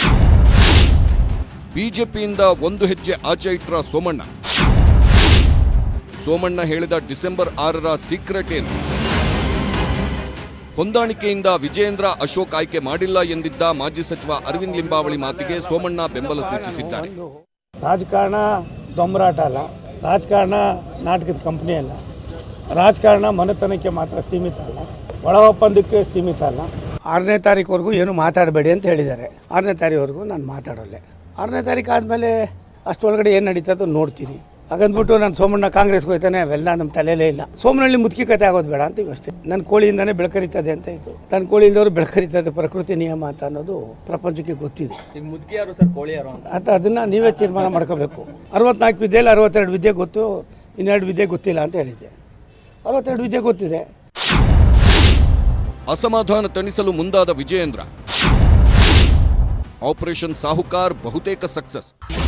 ಬಿಜೆಪಿಯಿಂದ ಒಂದು ಹೆಜ್ಜೆ ಆಚೆ ಇಟ್ರ ಸೋಮಣ್ಣ ಸೋಮಣ್ಣ ಹೇಳಿದ ಡಿಸೆಂಬರ್ ಆರರ ಸೀಕ್ರೆಟ್ ಏನು ಹೊಂದಾಣಿಕೆಯಿಂದ ವಿಜೇಂದ್ರ ಅಶೋಕ್ ಆಯ್ಕೆ ಮಾಡಿಲ್ಲ ಎಂದಿದ್ದ ಮಾಜಿ ಸಚಿವ ಅರವಿಂದ್ ಲಿಂಬಾವಳಿ ಮಾತಿಗೆ ಸೋಮಣ್ಣ ಬೆಂಬಲ ಸೂಚಿಸಿದ್ದಾರೆ ರಾಜಕಾರಣ ದೊಂಬರಾಟ ಅಲ್ಲ ರಾಜಕಾರಣ ನಾಟಕದ ಕಂಪ್ನಿ ಅಲ್ಲ ರಾಜಕಾರಣ ಮನೆತನಕ್ಕೆ ಮಾತ್ರ ಸೀಮಿತ ಅಲ್ಲ ಒಳ ಒಪ್ಪಂದಕ್ಕೆ ಸೀಮಿತ ಅಲ್ಲ ಆರನೇ ತಾರೀಕುವರೆಗೂ ಏನು ಮಾತಾಡಬೇಡಿ ಅಂತ ಹೇಳಿದ್ದಾರೆ ಆರನೇ ತಾರೀಕುವರೆಗೂ ನಾನು ಮಾತಾಡೋಲ್ಲ ಆರನೇ ತಾರೀಕು ಆದಮೇಲೆ ಅಷ್ಟರೊಳಗಡೆ ಏನು ನಡೀತದೋ ನೋಡ್ತೀನಿ ಹಾಗಂದ್ಬಿಟ್ಟು ನಾನು ಸೋಮಣ್ಣ ಕಾಂಗ್ರೆಸ್ಗೆ ಹೋಯ್ತಾನೆ ಅವೆಲ್ಲ ನಮ್ಮ ತಲೆಯಲ್ಲೇ ಇಲ್ಲ ಸೋಮನಹಳ್ಳಿ ಮುದುಕಿ ಕತೆ ಆಗೋದು ಬೇಡ ಅಂತೀವಿ ಅಷ್ಟೇ ನನ್ನ ಕೋಳಿಯಿಂದಾನೇ ಬೆಳಕರಿತದೆ ಅಂತ ಇತ್ತು ನನ್ನ ಕೋಳಿ ಇಲ್ದವರು ಬೆಳಕರಿತದೆ ಪ್ರಕೃತಿ ನಿಯಮ ಅಂತ ಅನ್ನೋದು ಪ್ರಪಂಚಕ್ಕೆ ಗೊತ್ತಿದೆ ಈಗ ಮುದುಕಿ ಯಾರು ಸರ್ ಕೋಳಿ ಯಾರು ಅಂತ ಅಂತ ಅದನ್ನು ನೀವೇ ತೀರ್ಮಾನ ಮಾಡ್ಕೋಬೇಕು ಅರವತ್ನಾಲ್ಕು ವಿದ್ಯೆಯಲ್ಲಿ ಅರವತ್ತೆರಡು ವಿದ್ಯೆ ಗೊತ್ತು ಇನ್ನೆರಡು ವಿದ್ಯೆ ಗೊತ್ತಿಲ್ಲ ಅಂತ ಹೇಳಿದ್ದೆ ಅರವತ್ತೆರಡು ವಿದ್ಯೆ ಗೊತ್ತಿದೆ ಅಸಮಾಧಾನ ತಣಿಸಲು ಮುಂದಾದ ವಿಜಯೇಂದ್ರ ಆಪರೇಷನ್ ಸಾಹುಕಾರ್ ಬಹುತೇಕ ಸಕ್ಸಸ್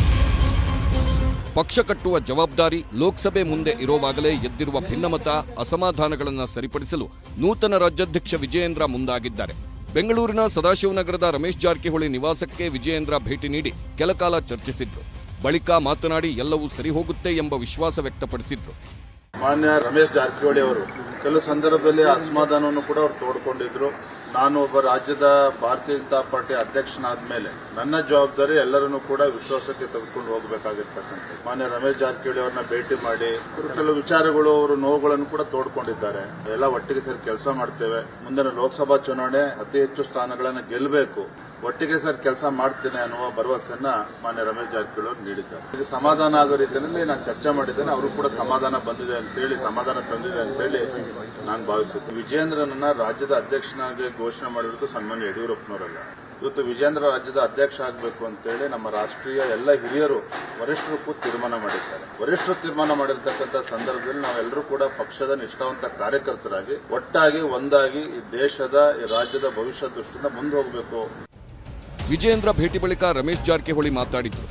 ಪಕ್ಷ ಕಟ್ಟುವ ಜವಾಬ್ದಾರಿ ಲೋಕಸಭೆ ಮುಂದೆ ಇರುವಾಗಲೇ ಎದ್ದಿರುವ ಭಿನ್ನಮತ ಅಸಮಾಧಾನಗಳನ್ನು ಸರಿಪಡಿಸಲು ನೂತನ ರಾಜ್ಯಾಧ್ಯಕ್ಷ ವಿಜಯೇಂದ್ರ ಮುಂದಾಗಿದ್ದಾರೆ ಬೆಂಗಳೂರಿನ ಸದಾಶಿವನಗರದ ರಮೇಶ್ ಜಾರಕಿಹೊಳಿ ನಿವಾಸಕ್ಕೆ ವಿಜಯೇಂದ್ರ ಭೇಟಿ ನೀಡಿ ಕೆಲಕಾಲ ಚರ್ಚಿಸಿದ್ರು ಬಳಿಕ ಮಾತನಾಡಿ ಎಲ್ಲವೂ ಸರಿ ಹೋಗುತ್ತೆ ಎಂಬ ವಿಶ್ವಾಸ ವ್ಯಕ್ತಪಡಿಸಿದ್ರು ಮಾನ್ಯ ರಮೇಶ್ ಜಾರಕಿಹೊಳಿ ಅವರು ಕೆಲವು ಸಂದರ್ಭದಲ್ಲಿ ಅಸಮಾಧಾನವನ್ನು ಕೂಡ ಅವರು ತೋಡ್ಕೊಂಡಿದ್ರು ನಾನು ಒಬ್ಬ ರಾಜ್ಯದ ಭಾರತೀಯ ಜನತಾ ಪಾರ್ಟಿ ಅಧ್ಯಕ್ಷನಾದ ಮೇಲೆ ನನ್ನ ಜವಾಬ್ದಾರಿ ಎಲ್ಲರನ್ನೂ ಕೂಡ ವಿಶ್ವಾಸಕ್ಕೆ ತೆಗೆದುಕೊಂಡು ಹೋಗಬೇಕಾಗಿರ್ತಕ್ಕಂಥ ಮಾನ್ಯ ರಮೇಶ್ ಜಾರಕಿಹೊಳಿ ಅವರನ್ನ ಭೇಟಿ ಮಾಡಿ ಅವರು ಕೆಲವು ವಿಚಾರಗಳು ಅವರು ನೋವುಗಳನ್ನು ಕೂಡ ತೋಡ್ಕೊಂಡಿದ್ದಾರೆ ಎಲ್ಲ ಒಟ್ಟಿಗೆ ಸೇರಿ ಕೆಲಸ ಮಾಡ್ತೇವೆ ಮುಂದಿನ ಲೋಕಸಭಾ ಚುನಾವಣೆ ಅತಿ ಹೆಚ್ಚು ಸ್ಥಾನಗಳನ್ನು ಗೆಲ್ಲಬೇಕು ಒಟ್ಟಿಗೆ ಸರ್ ಕೆಲಸ ಮಾಡ್ತೇನೆ ಅನ್ನುವ ಭರವಸೆಯನ್ನ ಮಾನ್ಯ ರಮೇಶ್ ಜಾರಕಿಹೊಳಿ ಅವರು ನೀಡಿದ್ದಾರೆ ಇದು ಸಮಾಧಾನ ಆಗೋ ರೀತಿಯಲ್ಲಿ ನಾನು ಚರ್ಚೆ ಮಾಡಿದ್ದೇನೆ ಅವರು ಕೂಡ ಸಮಾಧಾನ ಬಂದಿದೆ ಅಂತೇಳಿ ಸಮಾಧಾನ ತಂದಿದೆ ಅಂತೇಳಿ ನಾನು ಭಾವಿಸುತ್ತೆ ವಿಜೇಂದ್ರನನ್ನ ರಾಜ್ಯದ ಅಧ್ಯಕ್ಷನಾಗಿ ಘೋಷಣೆ ಮಾಡಿರೋದು ಸನ್ಮಾನ್ಯ ಯಡಿಯೂರಪ್ಪನವರಲ್ಲ ಇವತ್ತು ವಿಜೇಂದ್ರ ರಾಜ್ಯದ ಅಧ್ಯಕ್ಷ ಆಗಬೇಕು ಅಂತೇಳಿ ನಮ್ಮ ರಾಷ್ಟ್ರೀಯ ಎಲ್ಲ ಹಿರಿಯರು ವರಿಷ್ಠರು ಕೂಡ ತೀರ್ಮಾನ ಮಾಡಿದ್ದಾರೆ ವರಿಷ್ಠರು ತೀರ್ಮಾನ ಮಾಡಿರ್ತಕ್ಕಂಥ ಸಂದರ್ಭದಲ್ಲಿ ನಾವೆಲ್ಲರೂ ಕೂಡ ಪಕ್ಷದ ನಿಷ್ಠಾವಂತ ಕಾರ್ಯಕರ್ತರಾಗಿ ಒಟ್ಟಾಗಿ ಒಂದಾಗಿ ಈ ದೇಶದ ಈ ರಾಜ್ಯದ ಭವಿಷ್ಯ ದೃಷ್ಟಿಯಿಂದ ಮುಂದೆ ಹೋಗಬೇಕು ವಿಜಯೇಂದ್ರ ಭೇಟಿ ಬಳಿಕ ರಮೇಶ್ ಜಾರಕಿಹೊಳಿ ಮಾತಾಡಿದ್ರು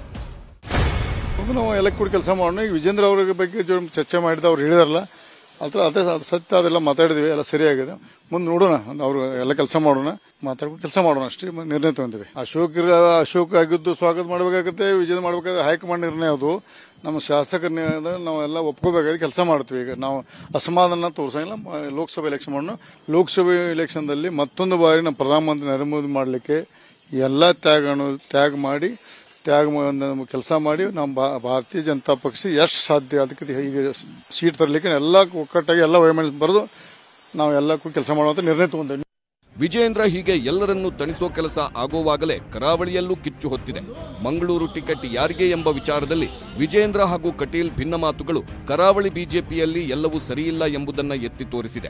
ನಾವು ಎಲ್ಲ ಕೂಡ ಕೆಲಸ ಮಾಡೋಣ ಈಗ ವಿಜೇಂದ್ರ ಅವರ ಬಗ್ಗೆ ಜೊ- ಚರ್ಚೆ ಮಾಡಿದ ಅವ್ರು ಹೇಳಿದಾರಲ್ಲ ಅದ್ರ ಅದೇ ಅದು ಸತ್ಯ ಅದೆಲ್ಲ ಮಾತಾಡಿದ್ವಿ ಎಲ್ಲ ಸರಿಯಾಗಿದೆ ಮುಂದೆ ನೋಡೋಣ ಅವರು ಎಲ್ಲ ಕೆಲಸ ಮಾಡೋಣ ಮಾತಾಡ್ಕೊಂಡು ಕೆಲಸ ಮಾಡೋಣ ಅಷ್ಟೇ ಮ- ನಿರ್ಣಯ ತಗೊಂತೀವಿ ಅಶೋಕ್ ಇರ- ಅಶೋಕ್ ಆಗಿದ್ದು ಸ್ವಾಗತ ಮಾಡಬೇಕಾಗುತ್ತೆ ವಿಜಯ ಮಾಡಬೇಕಾದ್ರೆ ಹೈಕಮಾಂಡ್ ನಿರ್ಣಯ ಅದು ನಮ್ಮ ಶಾಸಕರ ನಿರ್ಣಯ ನಾವೆಲ್ಲ ಒಪ್ಕೋಬೇಕಾದ್ರೆ ಕೆಲಸ ಮಾಡ್ತೀವಿ ಈಗ ನಾವು ಅಸಮಾಧಾನ ತೋರ್ಸಂಗಿಲ್ಲ ಮ- ಲೋಕಸಭೆ ಎಲೆಕ್ಷನ್ ಮಾಡೋಣ ಲೋಕಸಭೆ ಎಲೆಕ್ಷನ್ದಲ್ಲಿ ಮತ್ತೊಂದು ಬಾರಿ ನಮ್ಮ ಪ್ರಧಾನಮಂತ್ರಿ ನರೇಂದ್ರ ಮೋದಿ ಮಾಡಲಿಕ್ಕೆ ಎಲ್ಲ ತ್ಯಾಗವನ್ನು ತ್ಯಾಗ ಮಾಡಿ ತ್ಯಾಗ ಕೆಲಸ ಮಾಡಿ ನಮ್ಮ ಭಾ- ಭಾರತೀಯ ಜನತಾ ಪಕ್ಷ ಎಷ್ಟು ಸಾಧ್ಯ ಅದಕ್ಕೆ ಈಗ ಸೀಟ್ ತರಲಿಕ್ಕೆ ಎಲ್ಲ ಒಕ್ಕಟ್ಟಾಗಿ ಎಲ್ಲ ವೈಮನ್ ಬರೆದು ನಾವು ಎಲ್ಲ ಕೆಲಸ ಮಾಡುವಂತ ನಿರ್ಣಯ ತಗೊಂಡೇವೆ ವಿಜಯೇಂದ್ರ ಹೀಗೆ ಎಲ್ಲರನ್ನೂ ತಣಿಸೋ ಕೆಲಸ ಆಗುವಾಗಲೇ ಕರಾವಳಿಯಲ್ಲೂ ಕಿಚ್ಚು ಹೊತ್ತಿದೆ ಮಂಗಳೂರು ಟಿಕೆಟ್ ಯಾರಿಗೆ ಎಂಬ ವಿಚಾರದಲ್ಲಿ ವಿಜಯೇಂದ್ರ ಹಾಗೂ ಕಟೀಲ್ ಭಿನ್ನ ಮಾತುಗಳು ಕರಾವಳಿ ಬಿಜೆಪಿಯಲ್ಲಿ ಎಲ್ಲವೂ ಸರಿಯಿಲ್ಲ ಎಂಬುದನ್ನ ಎತ್ತಿ ತೋರಿಸಿದೆ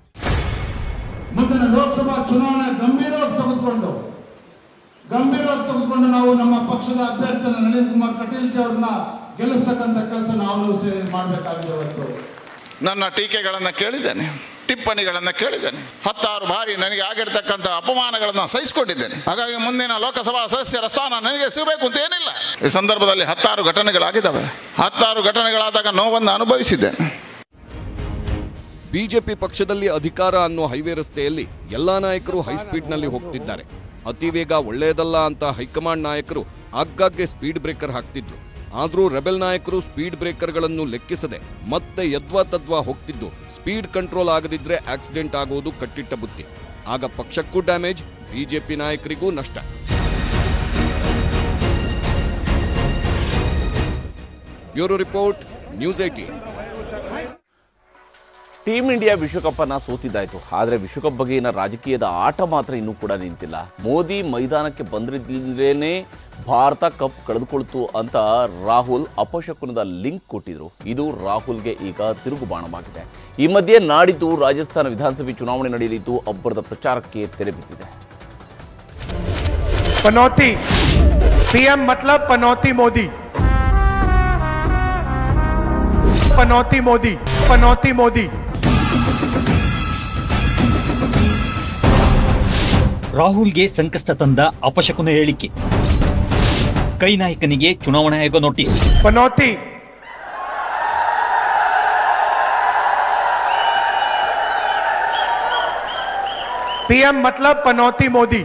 ಮುಂದಿನ ಲೋಕಸಭಾ ಚುನಾವಣೆ ಗಂಭೀರವಾಗಿ ತೆಗೆದುಕೊಂಡು ಗಂಭೀರವಾಗಿ ತೆಗೆದುಕೊಂಡು ನಾವು ನಮ್ಮ ಪಕ್ಷದ ಅಭ್ಯರ್ಥಿನ ನಳಿನ್ ಕುಮಾರ್ ಕಟೀಲ್ ಜಿ ಅವ್ರನ್ನ ಗೆಲ್ಲಿಸ್ತಕ್ಕಂಥ ಕೆಲಸ ನಾವು ಸೇರಿ ಮಾಡಬೇಕಾಗಿದೆ ಇವತ್ತು ನನ್ನ ಟೀಕೆಗಳನ್ನು ಕೇಳಿದ್ದೇನೆ ಟಿಪ್ಪಣಿಗಳನ್ನು ಕೇಳಿದ್ದೇನೆ ಹತ್ತಾರು ಬಾರಿ ನನಗೆ ಆಗಿರ್ತಕ್ಕಂಥ ಅಪಮಾನಗಳನ್ನು ಸಹಿಸಿಕೊಂಡಿದ್ದೇನೆ ಹಾಗಾಗಿ ಮುಂದಿನ ಲೋಕಸಭಾ ಸದಸ್ಯರ ಸ್ಥಾನ ನನಗೆ ಸಿಗಬೇಕು ಅಂತ ಏನಿಲ್ಲ ಈ ಸಂದರ್ಭದಲ್ಲಿ ಹತ್ತಾರು ಘಟನೆಗಳಾಗಿದ್ದಾವೆ ಹತ್ತಾರು ಘಟನೆಗಳಾದಾಗ ನೋವನ್ನು ಅನುಭವಿಸಿದ್ದೇನೆ ಬಿಜೆಪಿ ಪಕ್ಷದಲ್ಲಿ ಅಧಿಕಾರ ಅನ್ನೋ ಹೈವೇ ರಸ್ತೆಯಲ್ಲಿ ಎಲ್ಲಾ ನಾಯಕರು ಹೈಸ್ಪೀಡ್ನಲ್ಲಿ ಹೋಗ್ತಿದ್ದಾರೆ ಅತಿ ವೇಗ ಒಳ್ಳೆಯದಲ್ಲ ಅಂತ ಹೈಕಮಾಂಡ್ ನಾಯಕರು ಆಗಾಗ್ಗೆ ಸ್ಪೀಡ್ ಬ್ರೇಕರ್ ಹಾಕ್ತಿದ್ರು ಆದ್ರೂ ರೆಬೆಲ್ ನಾಯಕರು ಸ್ಪೀಡ್ ಬ್ರೇಕರ್ಗಳನ್ನು ಲೆಕ್ಕಿಸದೆ ಮತ್ತೆ ಯದ್ವಾ ತದ್ವಾ ಹೋಗ್ತಿದ್ದು ಸ್ಪೀಡ್ ಕಂಟ್ರೋಲ್ ಆಗದಿದ್ರೆ ಆಕ್ಸಿಡೆಂಟ್ ಆಗುವುದು ಕಟ್ಟಿಟ್ಟ ಬುತ್ತಿ ಆಗ ಪಕ್ಷಕ್ಕೂ ಡ್ಯಾಮೇಜ್ ಬಿಜೆಪಿ ನಾಯಕರಿಗೂ ನಷ್ಟ bureau report News Eighteen team India ವಿಶ್ವಕಪ್ ಅನ್ನ ಸೋತಿದ್ದಾಯ್ತು ಆದರೆ ವಿಶ್ವಕಪ್ ಬಗೆಗಿನ ರಾಜಕೀಯದ ಆಟ ಮಾತ್ರ ಇನ್ನೂ ಕೂಡ ನಿಂತಿಲ್ಲ ಮೋದಿ ಮೈದಾನಕ್ಕೆ ಬಂದಿರಲಿಲ್ಲೇನೆ ಭಾರತ ಕಪ್ ಕಳೆದುಕೊಳ್ತು ಅಂತ ರಾಹುಲ್ ಅಪಶಕುನದ ಲಿಂಕ್ ಕೊಟ್ಟಿದ್ರು ಇದು ರಾಹುಲ್ಗೆ ಈಗ ತಿರುಗುಬಾಣವಾಗಿದೆ ಈ ಮಧ್ಯೆ ನಾಡಿದ್ದು ರಾಜಸ್ಥಾನ ವಿಧಾನಸಭೆ ಚುನಾವಣೆ ನಡೆಯಲಿದ್ದು ಅಬ್ಬರದ ಪ್ರಚಾರಕ್ಕೆ ತೆರೆ ಬಿದ್ದಿದೆ पनौती सीएम मतलब पनौती मोदी पनौती मोदी पनौती मोदी ರಾಹುಲ್ಗೆ ಸಂಕಷ್ಟ ತಂದ ಅಪಶಕುನ ಹೇಳಿಕೆ ಕೈ ನಾಯಕನಿಗೆ ಚುನಾವಣಾ ಆಯೋಗ ನೋಟಿಸ್ पनौती पीएम मतलब पनौती मोदी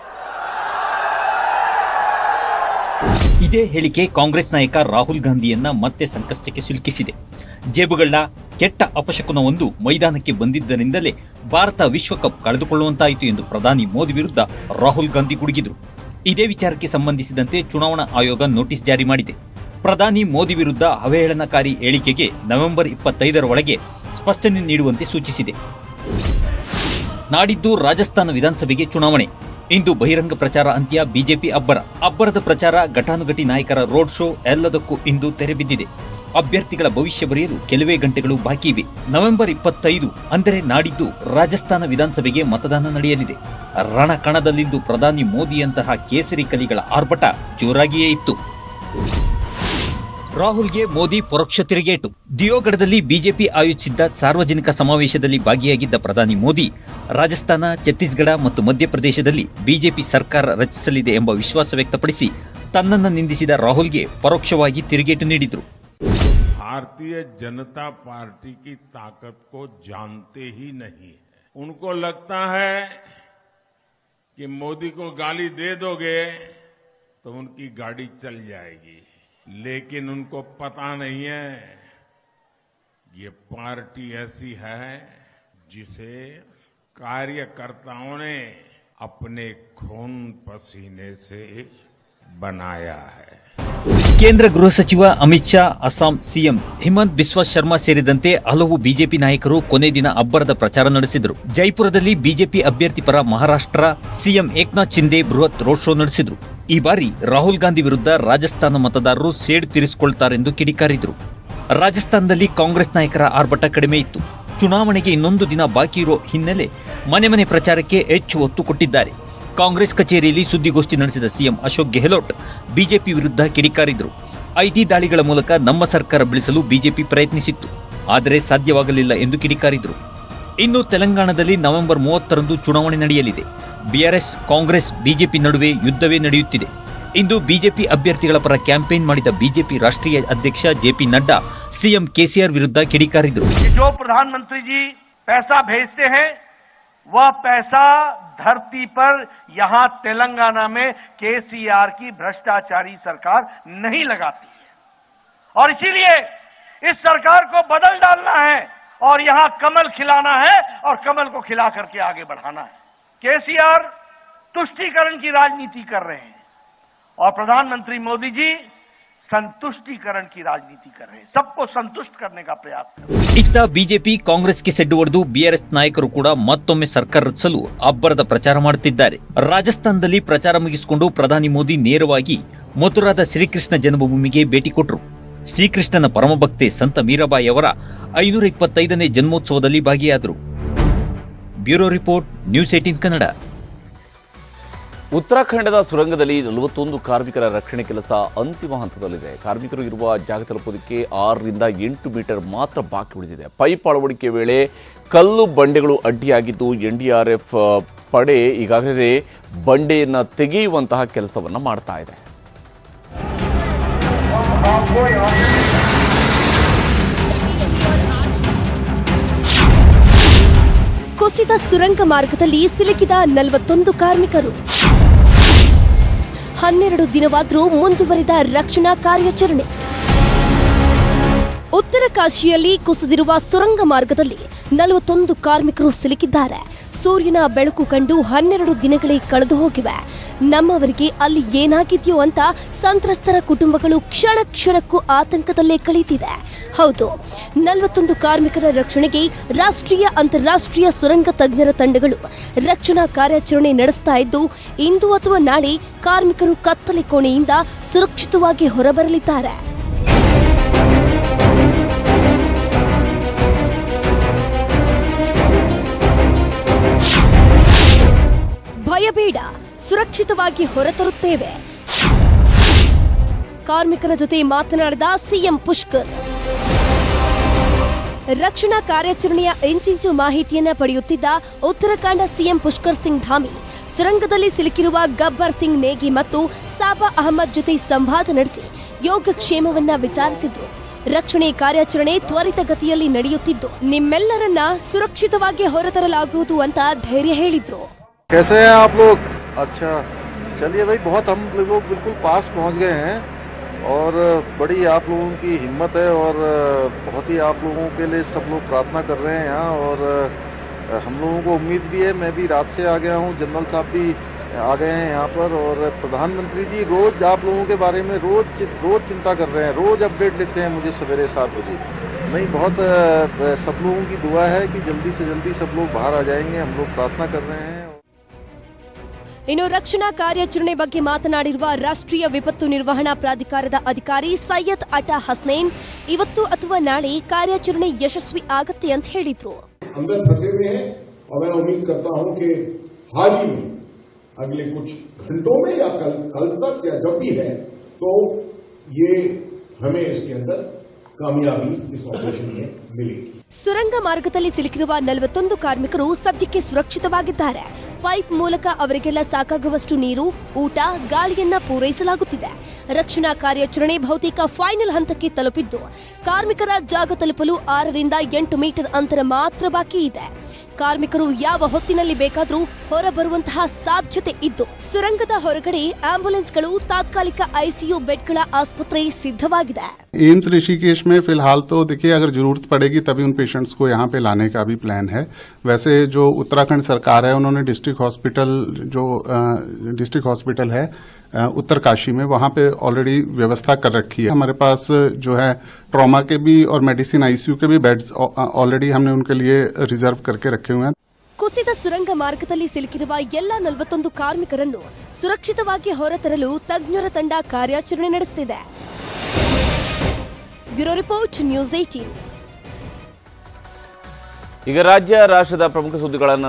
ಇದೇ ಹೇಳಿಕೆ ಕಾಂಗ್ರೆಸ್ ನಾಯಕ ರಾಹುಲ್ ಗಾಂಧಿಯನ್ನ ಮತ್ತೆ ಸಂಕಷ್ಟಕ್ಕೆ ಸಿಲುಕಿಸಿದೆ ಜೇಬುಗಳ ಕೆಟ್ಟ ಅಪಶಕುನವೊಂದು ಮೈದಾನಕ್ಕೆ ಬಂದಿದ್ದರಿಂದಲೇ ಭಾರತ ವಿಶ್ವಕಪ್ ಕಳೆದುಕೊಳ್ಳುವಂತಾಯಿತು ಎಂದು ಪ್ರಧಾನಿ ಮೋದಿ ವಿರುದ್ಧ ರಾಹುಲ್ ಗಾಂಧಿ ಗುಡುಗಿದ್ರು ಇದೇ ವಿಚಾರಕ್ಕೆ ಸಂಬಂಧಿಸಿದಂತೆ ಚುನಾವಣಾ ಆಯೋಗ ನೋಟಿಸ್ ಜಾರಿ ಮಾಡಿದೆ ಪ್ರಧಾನಿ ಮೋದಿ ವಿರುದ್ಧ ಅವಹೇಳನಕಾರಿ ಹೇಳಿಕೆಗೆ ನವೆಂಬರ್ ಇಪ್ಪತ್ತೈದರ ಒಳಗೆ ಸ್ಪಷ್ಟನೆ ನೀಡುವಂತೆ ಸೂಚಿಸಿದೆ ನಾಡಿದ್ದು ರಾಜಸ್ಥಾನ ವಿಧಾನಸಭೆಗೆ ಚುನಾವಣೆ ಇಂದು ಬಹಿರಂಗ ಪ್ರಚಾರ ಅಂತ್ಯ ಬಿಜೆಪಿ ಅಬ್ಬರ ಅಬ್ಬರದ ಪ್ರಚಾರ ಘಟಾನುಘಟಿ ನಾಯಕರ ರೋಡ್ ಶೋ ಎಲ್ಲದಕ್ಕೂ ಇಂದು ತೆರೆ ಬಿದ್ದಿದೆ ಅಭ್ಯರ್ಥಿಗಳ ಭವಿಷ್ಯ ಬರೆಯಲು ಕೆಲವೇ ಗಂಟೆಗಳು ಬಾಕಿ ಇವೆ ನವೆಂಬರ್ ಇಪ್ಪತ್ತೈದು ಅಂದರೆ ನಾಡಿದ್ದು ರಾಜಸ್ಥಾನ ವಿಧಾನಸಭೆಗೆ ಮತದಾನ ನಡೆಯಲಿದೆ ರಣಕಣದಲ್ಲಿಂದು ಪ್ರಧಾನಿ ಮೋದಿಯಂತಹ ಕೇಸರಿ ಕಲಿಗಳ ಆರ್ಭಟ ಜೋರಾಗಿಯೇ ಇತ್ತು ರಾಹುಲ್ಗೆ ಮೋದಿ ಪರೋಕ್ಷ ತಿರುಗೇಟು ದಿಯೋಗಢದಲ್ಲಿ ಬಿಜೆಪಿ ಆಯೋಜಿಸಿದ್ದ ಸಾರ್ವಜನಿಕ ಸಮಾವೇಶದಲ್ಲಿ ಭಾಗಿಯಾಗಿದ್ದ ಪ್ರಧಾನಿ ಮೋದಿ ರಾಜಸ್ಥಾನ ಛತ್ತೀಸ್ಗಢ ಮತ್ತು ಮಧ್ಯಪ್ರದೇಶದಲ್ಲಿ ಬಿಜೆಪಿ ಸರ್ಕಾರ ರಚಿಸಲಿದೆ ಎಂಬ ವಿಶ್ವಾಸ ವ್ಯಕ್ತಪಡಿಸಿ ತನ್ನನ್ನು ನಿಂದಿಸಿದ ರಾಹುಲ್ಗೆ ಪರೋಕ್ಷವಾಗಿ ತಿರುಗೇಟು ನೀಡಿದರು भारतीय जनता पार्टी की ताकत को जानते ही नहीं है उनको लगता है कि मोदी को गाली दे दोगे तो उनकी गाड़ी चल जाएगी लेकिन उनको पता नहीं है ये पार्टी ऐसी है जिसे कार्यकर्ताओं ने अपने खून पसीने से बनाया है ಕೇಂದ್ರ ಗೃಹ ಸಚಿವ ಅಮಿತ್ ಶಾ ಅಸ್ಸಾಂ ಸಿಎಂ ಹಿಮಂತ್ ಬಿಸ್ವಾ ಶರ್ಮಾ ಸೇರಿದಂತೆ ಹಲವು ಬಿಜೆಪಿ ನಾಯಕರು ಕೊನೆ ದಿನ ಅಬ್ಬರದ ಪ್ರಚಾರ ನಡೆಸಿದರು ಜೈಪುರದಲ್ಲಿ ಬಿಜೆಪಿ ಅಭ್ಯರ್ಥಿ ಪರ ಮಹಾರಾಷ್ಟ್ರ ಸಿಎಂ ಏಕ್ನಾಥ್ ಶಿಂದೆ ಬೃಹತ್ ರೋಡ್ ಶೋ ನಡೆಸಿದರು ಈ ಬಾರಿ ರಾಹುಲ್ ಗಾಂಧಿ ವಿರುದ್ಧ ರಾಜಸ್ಥಾನ ಮತದಾರರು ಸೇಡು ತೀರಿಸಿಕೊಳ್ತಾರೆಂದು ಕಿಡಿಕಾರಿದರು ರಾಜಸ್ಥಾನದಲ್ಲಿ ಕಾಂಗ್ರೆಸ್ ನಾಯಕರ ಆರ್ಭಟ ಕಡಿಮೆ ಇತ್ತು ಚುನಾವಣೆಗೆ ಇನ್ನೊಂದು ದಿನ ಬಾಕಿ ಇರೋ ಹಿನ್ನೆಲೆ ಮನೆ ಮನೆ ಪ್ರಚಾರಕ್ಕೆ ಹೆಚ್ಚು ಒತ್ತು ಕೊಟ್ಟಿದ್ದಾರೆ ಕಾಂಗ್ರೆಸ್ ಕಚೇರಿಯಲ್ಲಿ ಸುದ್ದಿಗೋಷ್ಠಿ ನಡೆಸಿದ ಸಿಎಂ ಅಶೋಕ್ ಗೆಹ್ಲೋಟ್ ಬಿಜೆಪಿ ವಿರುದ್ಧ ಕಿಡಿಕಾರಿದ್ರು ಐಟಿ ದಾಳಿಗಳ ಮೂಲಕ ನಮ್ಮ ಸರ್ಕಾರ ಬೀಳಿಸಲು ಬಿಜೆಪಿ ಪ್ರಯತ್ನಿಸಿತ್ತು ಆದರೆ ಸಾಧ್ಯವಾಗಲಿಲ್ಲ ಎಂದು ಕಿಡಿಕಾರಿದ್ರು ಇನ್ನು ತೆಲಂಗಾಣದಲ್ಲಿ ನವೆಂಬರ್ ಮೂವತ್ತರಂದು ಚುನಾವಣೆ ನಡೆಯಲಿದೆ ಬಿಆರ್ಎಸ್ ಕಾಂಗ್ರೆಸ್ ಬಿಜೆಪಿ ನಡುವೆ ಯುದ್ಧವೇ ನಡೆಯುತ್ತಿದೆ ಇಂದು ಬಿಜೆಪಿ ಅಭ್ಯರ್ಥಿಗಳ ಪರ ಕ್ಯಾಂಪೇನ್ ಮಾಡಿದ ಬಿಜೆಪಿ ರಾಷ್ಟ್ರೀಯ ಅಧ್ಯಕ್ಷ ಜೆಪಿ ನಡ್ಡಾ ಸಿಎಂ ಕೆಸಿಆರ್ ವಿರುದ್ಧ ಕಿಡಿಕಾರಿದ್ರು कि जो प्रधानमंत्री जी पैसा भेजते हैं वह पैसा धरती पर यहां तेलंगाना में केसीआर की भ्रष्टाचारी सरकार नहीं लगाती है और इसीलिए इस सरकार को बदल डालना है और यहां कमल खिलाना है और कमल को खिला करके आगे बढ़ाना है केसीआर तुष्टीकरण की राजनीति कर रहे हैं और प्रधानमंत्री मोदी जी संतुष्टीकरण की राजनीति कर रहे हैं सबको संतुष्ट करने का प्रयास कर रहे हैं ಇತ್ತ ಬಿಜೆಪಿ ಕಾಂಗ್ರೆಸ್ಗೆ ಸೆಡ್ಡು ಹೊಡೆದು ಬಿಆರ್ಎಸ್ ನಾಯಕರು ಕೂಡ ಮತ್ತೊಮ್ಮೆ ಸರ್ಕಾರ ರಚಿಸಲು ಅಬ್ಬರದ ಪ್ರಚಾರ ಮಾಡುತ್ತಿದ್ದಾರೆ ರಾಜಸ್ಥಾನದಲ್ಲಿ ಪ್ರಚಾರ ಮುಗಿಸಿಕೊಂಡು ಪ್ರಧಾನಿ ಮೋದಿ ನೇರವಾಗಿ ಮಥುರಾದ ಶ್ರೀಕೃಷ್ಣ ಜನ್ಮಭೂಮಿಗೆ ಭೇಟಿ ಕೊಟ್ಟರು ಶ್ರೀಕೃಷ್ಣನ ಪರಮಭಕ್ತೆ ಸಂತ ಮೀರಾಬಾಯಿ ಅವರ ಐನೂರ ಇಪ್ಪತ್ತೈದನೇ ಜನ್ಮೋತ್ಸವದಲ್ಲಿ ಭಾಗಿಯಾದರು bureau report News Eighteen Kannada ಉತ್ತರಾಖಂಡದ ಸುರಂಗದಲ್ಲಿ ನಲವತ್ತೊಂದು ಕಾರ್ಮಿಕರ ರಕ್ಷಣೆ ಕೆಲಸ ಅಂತಿಮ ಹಂತದಲ್ಲಿದೆ ಕಾರ್ಮಿಕರು ಇರುವ ಜಾಗ ತಲುಪೋದಕ್ಕೆ ಆರರಿಂದ ಎಂಟು ಮೀಟರ್ ಮಾತ್ರ ಬಾಕಿ ಉಳಿದಿದೆ ಪೈಪ್ ಅಳವಡಿಕೆ ವೇಳೆ ಕಲ್ಲು ಬಂಡೆಗಳು ಅಡ್ಡಿಯಾಗಿದ್ದು ಎನ್ಡಿಆರ್ಎಫ್ ಪಡೆ ಈಗಾಗಲೇ ಬಂಡೆಯನ್ನು ತೆಗೆಯುವಂತಹ ಕೆಲಸವನ್ನು ಮಾಡ್ತಾ ಇದೆ ಕುಸಿದ ಸುರಂಗ ಮಾರ್ಗದಲ್ಲಿ ಸಿಲುಕಿದ ನಲವತ್ತೊಂದು ಕಾರ್ಮಿಕರು ಹನ್ನೆರಡು ದಿನವಾದರೂ ಮುಂದುವರಿದ ರಕ್ಷಣಾ ಕಾರ್ಯಾಚರಣೆ ಉತ್ತರ ಕಾಶಿಯಲ್ಲಿ ಕುಸಿದಿರುವ ಸುರಂಗ ಮಾರ್ಗದಲ್ಲಿ ನಲವತ್ತೊಂದು ಕಾರ್ಮಿಕರು ಸಿಲುಕಿದ್ದಾರೆ ಸೂರ್ಯನ ಬೆಳಕು ಕಂಡು ಹನ್ನೆರಡು ದಿನಗಳೇ ಕಳೆದು ಹೋಗಿವೆ ನಮ್ಮವರಿಗೆ ಅಲ್ಲಿ ಏನಾಗಿದೆಯೋ ಅಂತ ಸಂತ್ರಸ್ತರ ಕುಟುಂಬಗಳು ಕ್ಷಣ ಕ್ಷಣಕ್ಕೂ ಆತಂಕದಲ್ಲೇ ಕಳೀತಿದೆ ಹೌದು ನಲವತ್ತೊಂದು ಕಾರ್ಮಿಕರ ರಕ್ಷಣೆಗೆ ರಾಷ್ಟ್ರೀಯ ಅಂತಾರಾಷ್ಟ್ರೀಯ ಸುರಂಗ ತಜ್ಞರ ತಂಡಗಳು ರಕ್ಷಣಾ ಕಾರ್ಯಾಚರಣೆ ನಡೆಸ್ತಾ ಇದ್ದು ಇಂದು ಅಥವಾ ನಾಳೆ ಕಾರ್ಮಿಕರು ಕತ್ತಲೆ ಕೋಣೆಯಿಂದ ಸುರಕ್ಷಿತವಾಗಿ ಹೊರಬರಲಿದ್ದಾರೆ ಭಯಬೇಡ ಸುರಕ್ಷಿತವಾಗಿ ಹೊರತರುತ್ತೇವೆ ಕಾರ್ಮಿಕರ ಜೊತೆ ಮಾತನಾಡಿದ ಸಿಎಂ ಪುಷ್ಕರ್ ರಕ್ಷಣಾ ಕಾರ್ಯಾಚರಣೆಯ ಇಂಚಿಂಚು ಮಾಹಿತಿಯನ್ನ ಪಡೆಯುತ್ತಿದ್ದ ಉತ್ತರಾಖಂಡ ಸಿಎಂ ಪುಷ್ಕರ್ ಸಿಂಗ್ ಧಾಮಿ ಸುರಂಗದಲ್ಲಿ ಸಿಲುಕಿರುವ ಗಬ್ಬರ್ ಸಿಂಗ್ ನೇಗಿ ಮತ್ತು ಸಾಬಾ ಅಹಮದ್ ಜೊತೆ ಸಂವಾದ ನಡೆಸಿ ಯೋಗಕ್ಷೇಮವನ್ನ ವಿಚಾರಿಸಿದ್ರು ರಕ್ಷಣೆ ಕಾರ್ಯಾಚರಣೆ ತ್ವರಿತಗತಿಯಲ್ಲಿ ನಡೆಯುತ್ತಿದ್ದು ನಿಮ್ಮೆಲ್ಲರನ್ನ ಸುರಕ್ಷಿತವಾಗಿ ಹೊರತರಲಾಗುವುದು ಅಂತ ಧೈರ್ಯ ಹೇಳಿದ್ರು कैसे हैं आप लोग अच्छा चलिए भाई बहुत हम लोग बिल्कुल पास पहुंच गए हैं और बड़ी आप लोगों की हिम्मत है और बहुत ही आप लोगों के लिए सब लोग प्रार्थना कर रहे हैं यहाँ और हम लोगों को उम्मीद भी है मैं भी रात से आ गया हूँ जनरल साहब भी आ गए हैं यहाँ पर और प्रधानमंत्री जी रोज आप लोगों के बारे में रोज रोज चिंता कर रहे हैं रोज अपडेट लेते हैं मुझे सवेरे सात बजे नहीं बहुत अ, सब लोगों की दुआ है कि जल्दी से जल्दी सब लोग बाहर आ जाएंगे हम लोग प्रार्थना कर रहे हैं ಇನ್ನು ರಕ್ಷಣಾ ಕಾರ್ಯಾಚರಣೆ ಬಗ್ಗೆ ಮಾತನಾಡಿರುವ ರಾಷ್ಟ್ರೀಯ ವಿಪತ್ತು ನಿರ್ವಹಣಾ ಪ್ರಾಧಿಕಾರದ ಅಧಿಕಾರಿ ಸೈಯದ್ ಅಟಾ ಹಸ್ನೈನ್ ಇವತ್ತು ಅಥವಾ ನಾಳೆ ಕಾರ್ಯಾಚರಣೆ ಯಶಸ್ವಿ ಆಗತ್ತೆ ಅಂತ ಹೇಳಿದ್ರು अंदर फंसे हुए हैं और मैं उम्मीद करता हूं कि हाल ही में अगले कुछ घंटों में या कल कल तक या जब भी है तो ये हमें इसके अंदर कामयाबी इस ऑपरेशन में मिलेगी ಸುರಂಗ ಮಾರ್ಗದಲ್ಲಿ ಸಿಲುಕಿರುವ ನಲವತ್ತೊಂದು ಕಾರ್ಮಿಕರು ಸದ್ಯಕ್ಕೆ ಸುರಕ್ಷಿತವಾಗಿದ್ದಾರೆ ಪೈಪ್ ಮೂಲಕ ಅವರಿಗೆಲ್ಲ ಸಾಕಾಗುವಷ್ಟು ನೀರು ಊಟ ಗಾಳಿಯನ್ನ ಪೂರೈಸಲಾಗುತ್ತಿದೆ ರಕ್ಷಣಾ ಕಾರ್ಯಾಚರಣೆ ಬಹುತೇಕ ಫೈನಲ್ ಹಂತಕ್ಕೆ ತಲುಪಿದ್ದು ಕಾರ್ಮಿಕರ ಜಾಗ ತಲುಪಲು ಆರರಿಂದ ಎಂಟು ಮೀಟರ್ ಅಂತರ ಮಾತ್ರ ಬಾಕಿ ಇದೆ ಕಾರ್ಮಿಕರು ಯಾವ ಹೊತ್ತಿನಲ್ಲಿ ಬೇಕಾದರೂ ಹೊರಬರುವಂತಹ ಸಾಧ್ಯತೆ ಇದ್ದು ಸುರಂಗದ ಹೊರಗಡೆ ಆಂಬ್ಯುಲೆನ್ಸ್ಗಳು ತಾತ್ಕಾಲಿಕ ಐಸಿಯು ಬೆಡ್ಗಳ ಆಸ್ಪತ್ರೆ ಸಿದ್ಧವಾಗಿದೆ एम्स ऋषिकेश में फिलहाल तो देखिए अगर जरूरत पड़ेगी तभी उन पेशेंट्स को यहाँ पे लाने का भी प्लान है वैसे जो उत्तराखंड सरकार है उन्होंने डिस्ट्रिक्ट हॉस्पिटल जो डिस्ट्रिक्ट हॉस्पिटल है अ, उत्तरकाशी में वहाँ पे ऑलरेडी व्यवस्था कर रखी है हमारे पास जो है ट्रॉमा के भी और मेडिसिन आईसीयू के भी बेड्स ऑलरेडी हमने उनके लिए रिजर्व करके रखे हुए हैं ಕುಸಿದ ಸುರಂಗ ಮಾರ್ಗದಲ್ಲಿ ಸಿಲುಕಿರುವ ಎಲ್ಲ ನಲವತ್ತೊಂದು ಕಾರ್ಮಿಕರನ್ನು ಸುರಕ್ಷಿತವಾಗಿ ಹೊರತರಲು ತಜ್ಞರ ತಂಡ ಕಾರ್ಯಾಚರಣೆ ನಡೆಸುತ್ತಿದೆ ಬ್ಯೂರೋ ರಿಪೋರ್ಟ್ ನ್ಯೂಸ್ ಏಟೀನ್ ಈಗ ರಾಜ್ಯ ರಾಷ್ಟ್ರದ ಪ್ರಮುಖ ಸುದ್ದಿಗಳನ್ನು